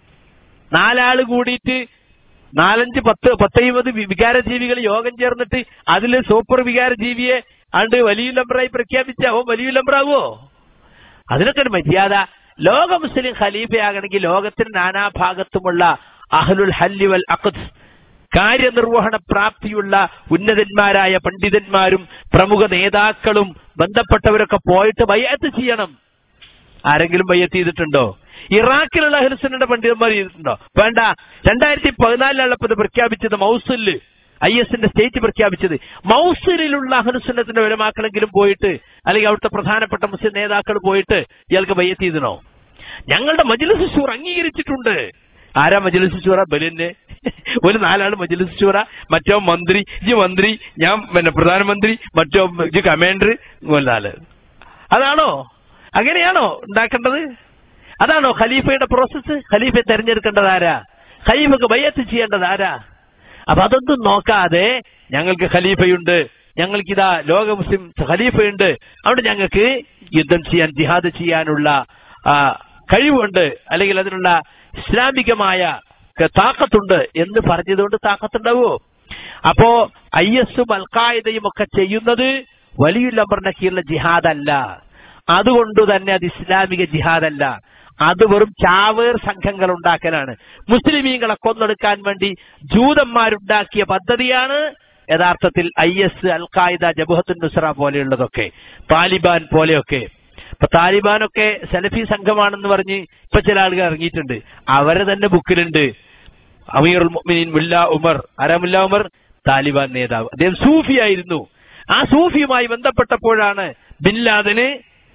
നാലാള് കൂടിയിട്ട് നാലഞ്ച് പത്ത് പത്തൈമ്പത് വികാരജീവികൾ യോഗം ചേർന്നിട്ട് അതിൽ സൂപ്പർ വികാരജീവിയെ ആണ്ട് വലിയ ലംബറായി പ്രഖ്യാപിച്ച ഓ വലിയ ലംബറാവോ അതിനൊക്കെ ഒരു മര്യാദ ലോക മുസ്ലിം ഖലീഫയാകണമെങ്കിൽ ലോകത്തിന് നാനാഭാഗത്തുമുള്ള അഹ്ലുൽ ഹല്ലി വൽ അഖദ് കാര്യനിർവഹണ പ്രാപ്തിയുള്ള ഉന്നതന്മാരായ പണ്ഡിതന്മാരും പ്രമുഖ നേതാക്കളും ബന്ധപ്പെട്ടവരൊക്കെ പോയിട്ട് ബയ്യത്ത് ചെയ്യണം ആരെങ്കിലും ബയ്യത്ത് ചെയ്തിട്ടുണ്ടോ ഇറാഖിലുള്ള അഹ്ലുസുന്നയുടെ പണ്ഡിതന്മാർ ചെയ്തിട്ടുണ്ടോ വേണ്ട രണ്ടായിരത്തി പതിനാലിലുള്ളപ്പോൾ ഇത് പ്രഖ്യാപിച്ചത് മൗസുല് ഐ എസിന്റെ സ്റ്റേറ്റ് പ്രഖ്യാപിച്ചത് മൗസുലിലുള്ള അഹ്ലുസുന്നത്തിന്റെ വിലമാക്കളെങ്കിലും പോയിട്ട് അല്ലെങ്കിൽ അവിടുത്തെ പ്രധാനപ്പെട്ട മുസ്ലിം നേതാക്കൾ പോയിട്ട് ഇയാൾക്ക് ബയ്യത്ത് ചെയ്തണോ ഞങ്ങളുടെ മജ്ലിസ് ഷൂർ അംഗീകരിച്ചിട്ടുണ്ട് ആരാ മജ്ലിസ് ഷൂറ ബലിന് ഒരു നാലാള് മജ്ലിസ് ഷൂറ മറ്റോ മന്ത്രി ഇജ് മന്ത്രി ഞാൻ പിന്നെ പ്രധാനമന്ത്രി മറ്റോ ഇജ് കമാൻഡർ നാല് അതാണോ അങ്ങനെയാണോ ഉണ്ടാക്കേണ്ടത് അതാണോ ഖലീഫയുടെ പ്രോസസ്സ് ഖലീഫയെ തെരഞ്ഞെടുക്കേണ്ടത് ആരാ ഖലീഫക്ക് ബയ്യത്ത് ചെയ്യേണ്ടത് ആരാ അപ്പൊ അതൊന്നും നോക്കാതെ ഞങ്ങൾക്ക് ഖലീഫയുണ്ട് ഞങ്ങൾക്കിതാ ലോക മുസ്ലിം ഖലീഫയുണ്ട് അവിടെ ഞങ്ങൾക്ക് യുദ്ധം ചെയ്യാൻ ജിഹാദ് ചെയ്യാനുള്ള ആ, കഴിവുണ്ട് അല്ലെങ്കിൽ അതിനുള്ള ഇസ്ലാമികമായ ക- താക്കത്തുണ്ട് എന്ന് പറഞ്ഞതുകൊണ്ട് താക്കത്തുണ്ടാവോ അപ്പോ ഐ എസും അൽഖായിദയും ഒക്കെ ചെയ്യുന്നത് വലിയ നമ്പറിന്റെ കീഴിലുള്ള ജിഹാദല്ല അതുകൊണ്ട് തന്നെ അത് ഇസ്ലാമിക ജിഹാദല്ല അത് വെറും ചാവേർ സംഘങ്ങൾ ഉണ്ടാക്കലാണ് മുസ്ലിമീങ്ങളെ കൊന്നെടുക്കാൻ വേണ്ടി ജൂതന്മാരുണ്ടാക്കിയ പദ്ധതിയാണ് യഥാർത്ഥത്തിൽ I S al Qaeda Jabhatun Nusra പോലെയുള്ളതൊക്കെ താലിബാൻ പോലെയൊക്കെ ഇപ്പൊ താലിബാനൊക്കെ സെലഫി സംഘമാണെന്ന് പറഞ്ഞ് ഇപ്പൊ ചില ആളുകൾ ഇറങ്ങിയിട്ടുണ്ട് അവരെ തന്നെ ബുക്കിലുണ്ട് അമീറുൽ മുഅ്മിനീൻ മുല്ല ഉമർ ആരാ മുല്ല ഉമർ താലിബാൻ നേതാവ് അദ്ദേഹം സൂഫിയായിരുന്നു ആ സൂഫിയുമായി ബന്ധപ്പെട്ടപ്പോഴാണ് ബിൻ ലാദന്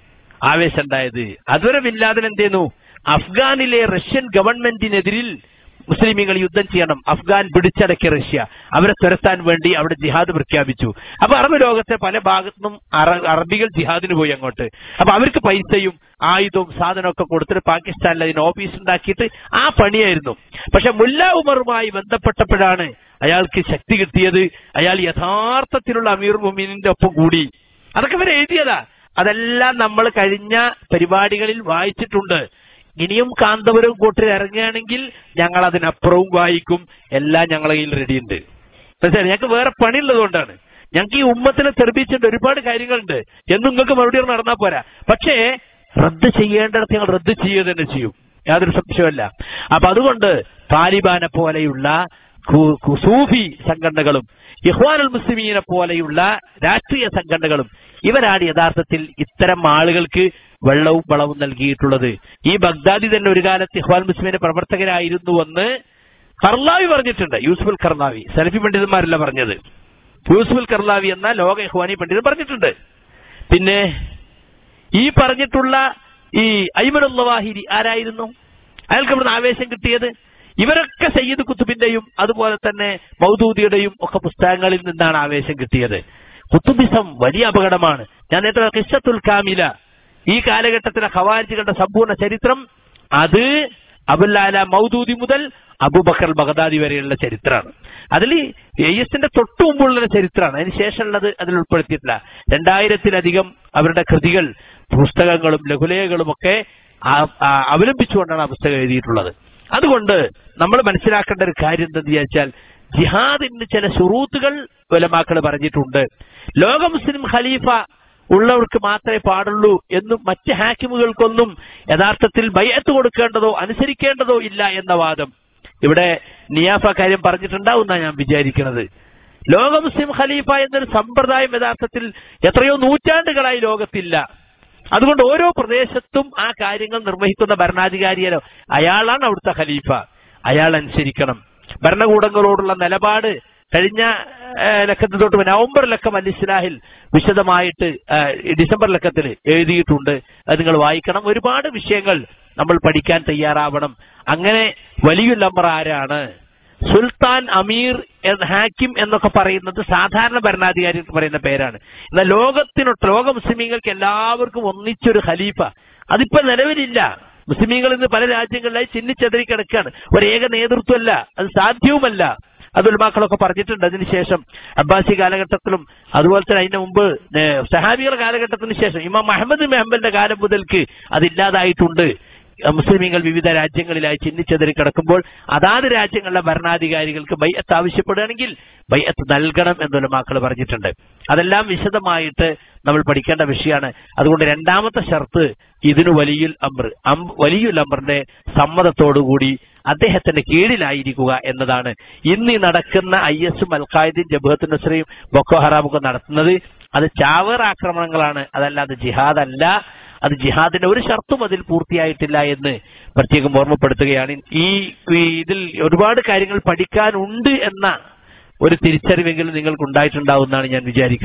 ആവേശം ഉണ്ടായത് അതുവരെ ബിൻ ലാദൻ എന്ത് ചെയ്യുന്നു അഫ്ഗാനിലെ റഷ്യൻ ഗവൺമെന്റിനെതിരിൽ മുസ്ലിമീങ്ങൾ യുദ്ധം ചെയ്യണം അഫ്ഗാൻ പിടിച്ചടക്കിയ റഷ്യ അവരെ തുരത്താൻ വേണ്ടി അവിടെ ജിഹാദ് പ്രഖ്യാപിച്ചു അപ്പൊ അറബ് ലോകത്തെ പല ഭാഗത്തുനിന്നും അറ- അറബികൾ ജിഹാദിന് പോയി അങ്ങോട്ട് അപ്പൊ അവർക്ക് പൈസയും ആയുധവും സാധനമൊക്കെ കൊടുത്തിട്ട് പാകിസ്ഥാനിൽ അതിന് ഓഫീസ് ഉണ്ടാക്കിയിട്ട് ആ പണിയായിരുന്നു പക്ഷെ മുല്ല ഉമറുമായി ബന്ധപ്പെട്ടപ്പോഴാണ് അയാൾക്ക് ശക്തി കിട്ടിയത് അയാൾ യഥാർത്ഥത്തിലുള്ള അമീർ മുമീനിന്റെ ഒപ്പം കൂടി അതൊക്കെ ഇവർ എഴുതിയതാ അതെല്ലാം നമ്മൾ കഴിഞ്ഞ പരിപാടികളിൽ വായിച്ചിട്ടുണ്ട് ഇനിയും കാന്തപുരം കൂട്ടിൽ ഇറങ്ങുകയാണെങ്കിൽ ഞങ്ങൾ അതിനപ്പുറവും വായിക്കും എല്ലാം ഞങ്ങളെ കയ്യിൽ റെഡിയുണ്ട് മനസ്സിലായി ഞങ്ങൾക്ക് വേറെ പണിയുള്ളത് കൊണ്ടാണ് ഞങ്ങൾക്ക് ഈ ഉമ്മത്തിനെ തെറിപ്പിച്ചിട്ട് ഒരുപാട് കാര്യങ്ങളുണ്ട് എന്നും നിങ്ങൾക്ക് മറുപടി നടന്നാൽ പോരാ പക്ഷേ റദ്ദ് ചെയ്യേണ്ടിടത്ത് ഞങ്ങൾ റദ്ദ് ചെയ്യുക തന്നെ ചെയ്യും യാതൊരു സംശയമല്ല അപ്പൊ അതുകൊണ്ട് താലിബാനെ പോലെയുള്ള കു- കു- സൂഫി സംഘടനകളും ഇഹ്വാനുൽ മുസ്ലിമീനെ പോലെയുള്ള രാഷ്ട്രീയ സംഘടനകളും ഇവരാണ് യഥാർത്ഥത്തിൽ ഇത്തരം ആളുകൾക്ക് വെള്ളവും വളവും നൽകിയിട്ടുള്ളത് ഈ ബഗ്ദാദി തന്നെ ഒരു കാലത്ത് ഇഹ്വാൻ മുസ്ലിമിന്റെ പ്രവർത്തകരായിരുന്നുവെന്ന് കർലാവി പറഞ്ഞിട്ടുണ്ട് യൂസുഫുൽ കർലാവി സലഫി പണ്ഡിതന്മാരല്ല പറഞ്ഞത് യൂസുഫുൽ കർലാവി എന്ന ലോക ഇഹ്വാനി പണ്ഡിതൻ പറഞ്ഞിട്ടുണ്ട് പിന്നെ ഈ പറഞ്ഞിട്ടുള്ള ഈ ഐമനുള്ളവാഹിരി ആരായിരുന്നു അയാൾക്ക് ഇവിടുന്ന് ആവേശം കിട്ടിയത് ഇവരൊക്കെ സയ്യിദ് കുത്തുബിന്റെയും അതുപോലെ തന്നെ മൗദൂദിയുടെയും ഒക്കെ പുസ്തകങ്ങളിൽ നിന്നാണ് ആവേശം കിട്ടിയത് കുത്തുബിസം വലിയ അപകടമാണ് ഞാൻ നേരത്തെ കിസ്സത്തുൽ കാമില ഈ കാലഘട്ടത്തിലെ ഖവാരിജുകളുടെ സമ്പൂർണ്ണ ചരിത്രം അത് അബുല്ലാല മൗദൂദി മുതൽ അബൂബക്കർ ബഗദാദി വരെയുള്ള ചരിത്രമാണ് അതിൽ എസിന്റെ തൊട്ടു മുമ്പുള്ള ചരിത്രമാണ് അതിന് ശേഷമുള്ളത് അതിൽ ഉൾപ്പെടുത്തിയിട്ടില്ല രണ്ടായിരത്തിലധികം അവരുടെ കൃതികൾ പുസ്തകങ്ങളും ലഘുലേഖകളും ഒക്കെ ആ- ആ- അവലംബിച്ചുകൊണ്ടാണ് ആ പുസ്തകം എഴുതിയിട്ടുള്ളത് അതുകൊണ്ട് നമ്മൾ മനസ്സിലാക്കേണ്ട ഒരു കാര്യം എന്തെന്ന് വിചാരിച്ചാൽ ജിഹാദിന് ചില ഷുറൂത്തുകൾ ഉലമാക്കൾ പറഞ്ഞിട്ടുണ്ട് ലോക മുസ്ലിം ഖലീഫ ഉള്ളവർക്ക് മാത്രമേ പാടുള്ളൂ എന്നും മറ്റ് ഹാക്കിമുകൾക്കൊന്നും യഥാർത്ഥത്തിൽ ബയ്യത്ത് കൊടുക്കേണ്ടതോ അനുസരിക്കേണ്ടതോ ഇല്ല എന്ന വാദം ഇവിടെ നിയാഫ കാര്യം പറഞ്ഞിട്ടുണ്ടാവുന്ന ഞാൻ വിചാരിക്കുന്നത് ലോക മുസ്ലിം ഖലീഫ എന്നൊരു സമ്പ്രദായം യഥാർത്ഥത്തിൽ എത്രയോ നൂറ്റാണ്ടുകളായി ലോകത്തില്ല അതുകൊണ്ട് ഓരോ പ്രദേശത്തും ആ കാര്യങ്ങൾ നിർവഹിക്കുന്ന ഭരണാധികാരിയല്ലോ അയാളാണ് അവിടുത്തെ ഖലീഫ അയാൾ അനുസരിക്കണം ഭരണകൂടങ്ങളോടുള്ള നിലപാട് കഴിഞ്ഞ ഏഹ്, ലക്കത്തിൽ തൊട്ട് നവംബർ ലക്കം അൽ ഇസ്ലാഹിൽ വിശദമായിട്ട് ഏഹ്, ഡിസംബർ ലക്കത്തിൽ എഴുതിയിട്ടുണ്ട് അത് നിങ്ങൾ വായിക്കണം ഒരുപാട് വിഷയങ്ങൾ നമ്മൾ പഠിക്കാൻ തയ്യാറാവണം അങ്ങനെ വലിയുല്ലമ്മർ ആരാണ് സുൽത്താൻ അമീർ എന്ന ഹാക്കിം എന്നൊക്കെ പറയുന്നത് സാധാരണ ഭരണാധികാരി എന്ന് പറയുന്ന പേരാണ് എന്നാൽ ലോകത്തിനൊട്ട് ലോക മുസ്ലിമീങ്ങൾക്ക് എല്ലാവർക്കും ഒന്നിച്ചൊരു ഖലീഫ അതിപ്പോ നിലവിലില്ല മുസ്ലിമീങ്ങൾ ഇന്ന് പല രാജ്യങ്ങളിലായി ചിന്നിച്ചെതറി കിടക്കുകയാണ് ഒരു ഏക നേതൃത്വമല്ല അത് സാധ്യവുമല്ല അത് ഉൽമാക്കളൊക്കെ പറഞ്ഞിട്ടുണ്ട് അതിനുശേഷം അബ്ബാസി കാലഘട്ടത്തിലും അതുപോലെ തന്നെ അതിന് മുമ്പ് ഏഹ്, സഹാബികളുടെ കാലഘട്ടത്തിന് ശേഷം ഇമാം അഹമ്മദ് മെഹമ്പലിന്റെ കാലം മുതൽക്ക് അതില്ലാതായിട്ടുണ്ട് മുസ്ലിമീങ്ങൾ വിവിധ രാജ്യങ്ങളിലായി ചിന്നിച്ചെതറി കിടക്കുമ്പോൾ അതാത് രാജ്യങ്ങളിലെ ഭരണാധികാരികൾക്ക് ബൈഅത്ത് ആവശ്യപ്പെടുകയാണെങ്കിൽ ബൈഅത്ത് നൽകണം എന്നുള്ള മാക്കൾ പറഞ്ഞിട്ടുണ്ട് അതെല്ലാം വിശദമായിട്ട് നമ്മൾ പഠിക്കേണ്ട വിഷയമാണ് അതുകൊണ്ട് രണ്ടാമത്തെ ഷർത്ത് ഇതിന് വലിയുൽ അമ്ര വലിയുൽ അമ്രിന്റെ സമ്മതത്തോടുകൂടി അദ്ദേഹത്തിന്റെ കീഴിലായിരിക്കുക എന്നതാണ് ഇന്ന് ഈ നടക്കുന്ന ഐ എസും അൽഖായുദ്ദീൻ ജബഹത്ത് നസ്രയും ബൊക്കോ ഹറാമൊക്കെ നടത്തുന്നത് അത് ചാവേർ ആക്രമണങ്ങളാണ് അതല്ലാതെ ജിഹാദ് അല്ല അത് ജിഹാദിന്റെ ഒരു ഷർത്തും അതിൽ പൂർത്തിയായിട്ടില്ല എന്ന് പ്രത്യേകം ഓർമ്മപ്പെടുത്തുകയാണ് ഈ ഈ ഇതിൽ ഒരുപാട് കാര്യങ്ങൾ പഠിക്കാനുണ്ട് എന്ന ഒരു തിരിച്ചറിവെങ്കിലും നിങ്ങൾക്ക് ഉണ്ടായിട്ടുണ്ടാവുമെന്നാണ് ഞാൻ വിചാരിക്കുന്നത്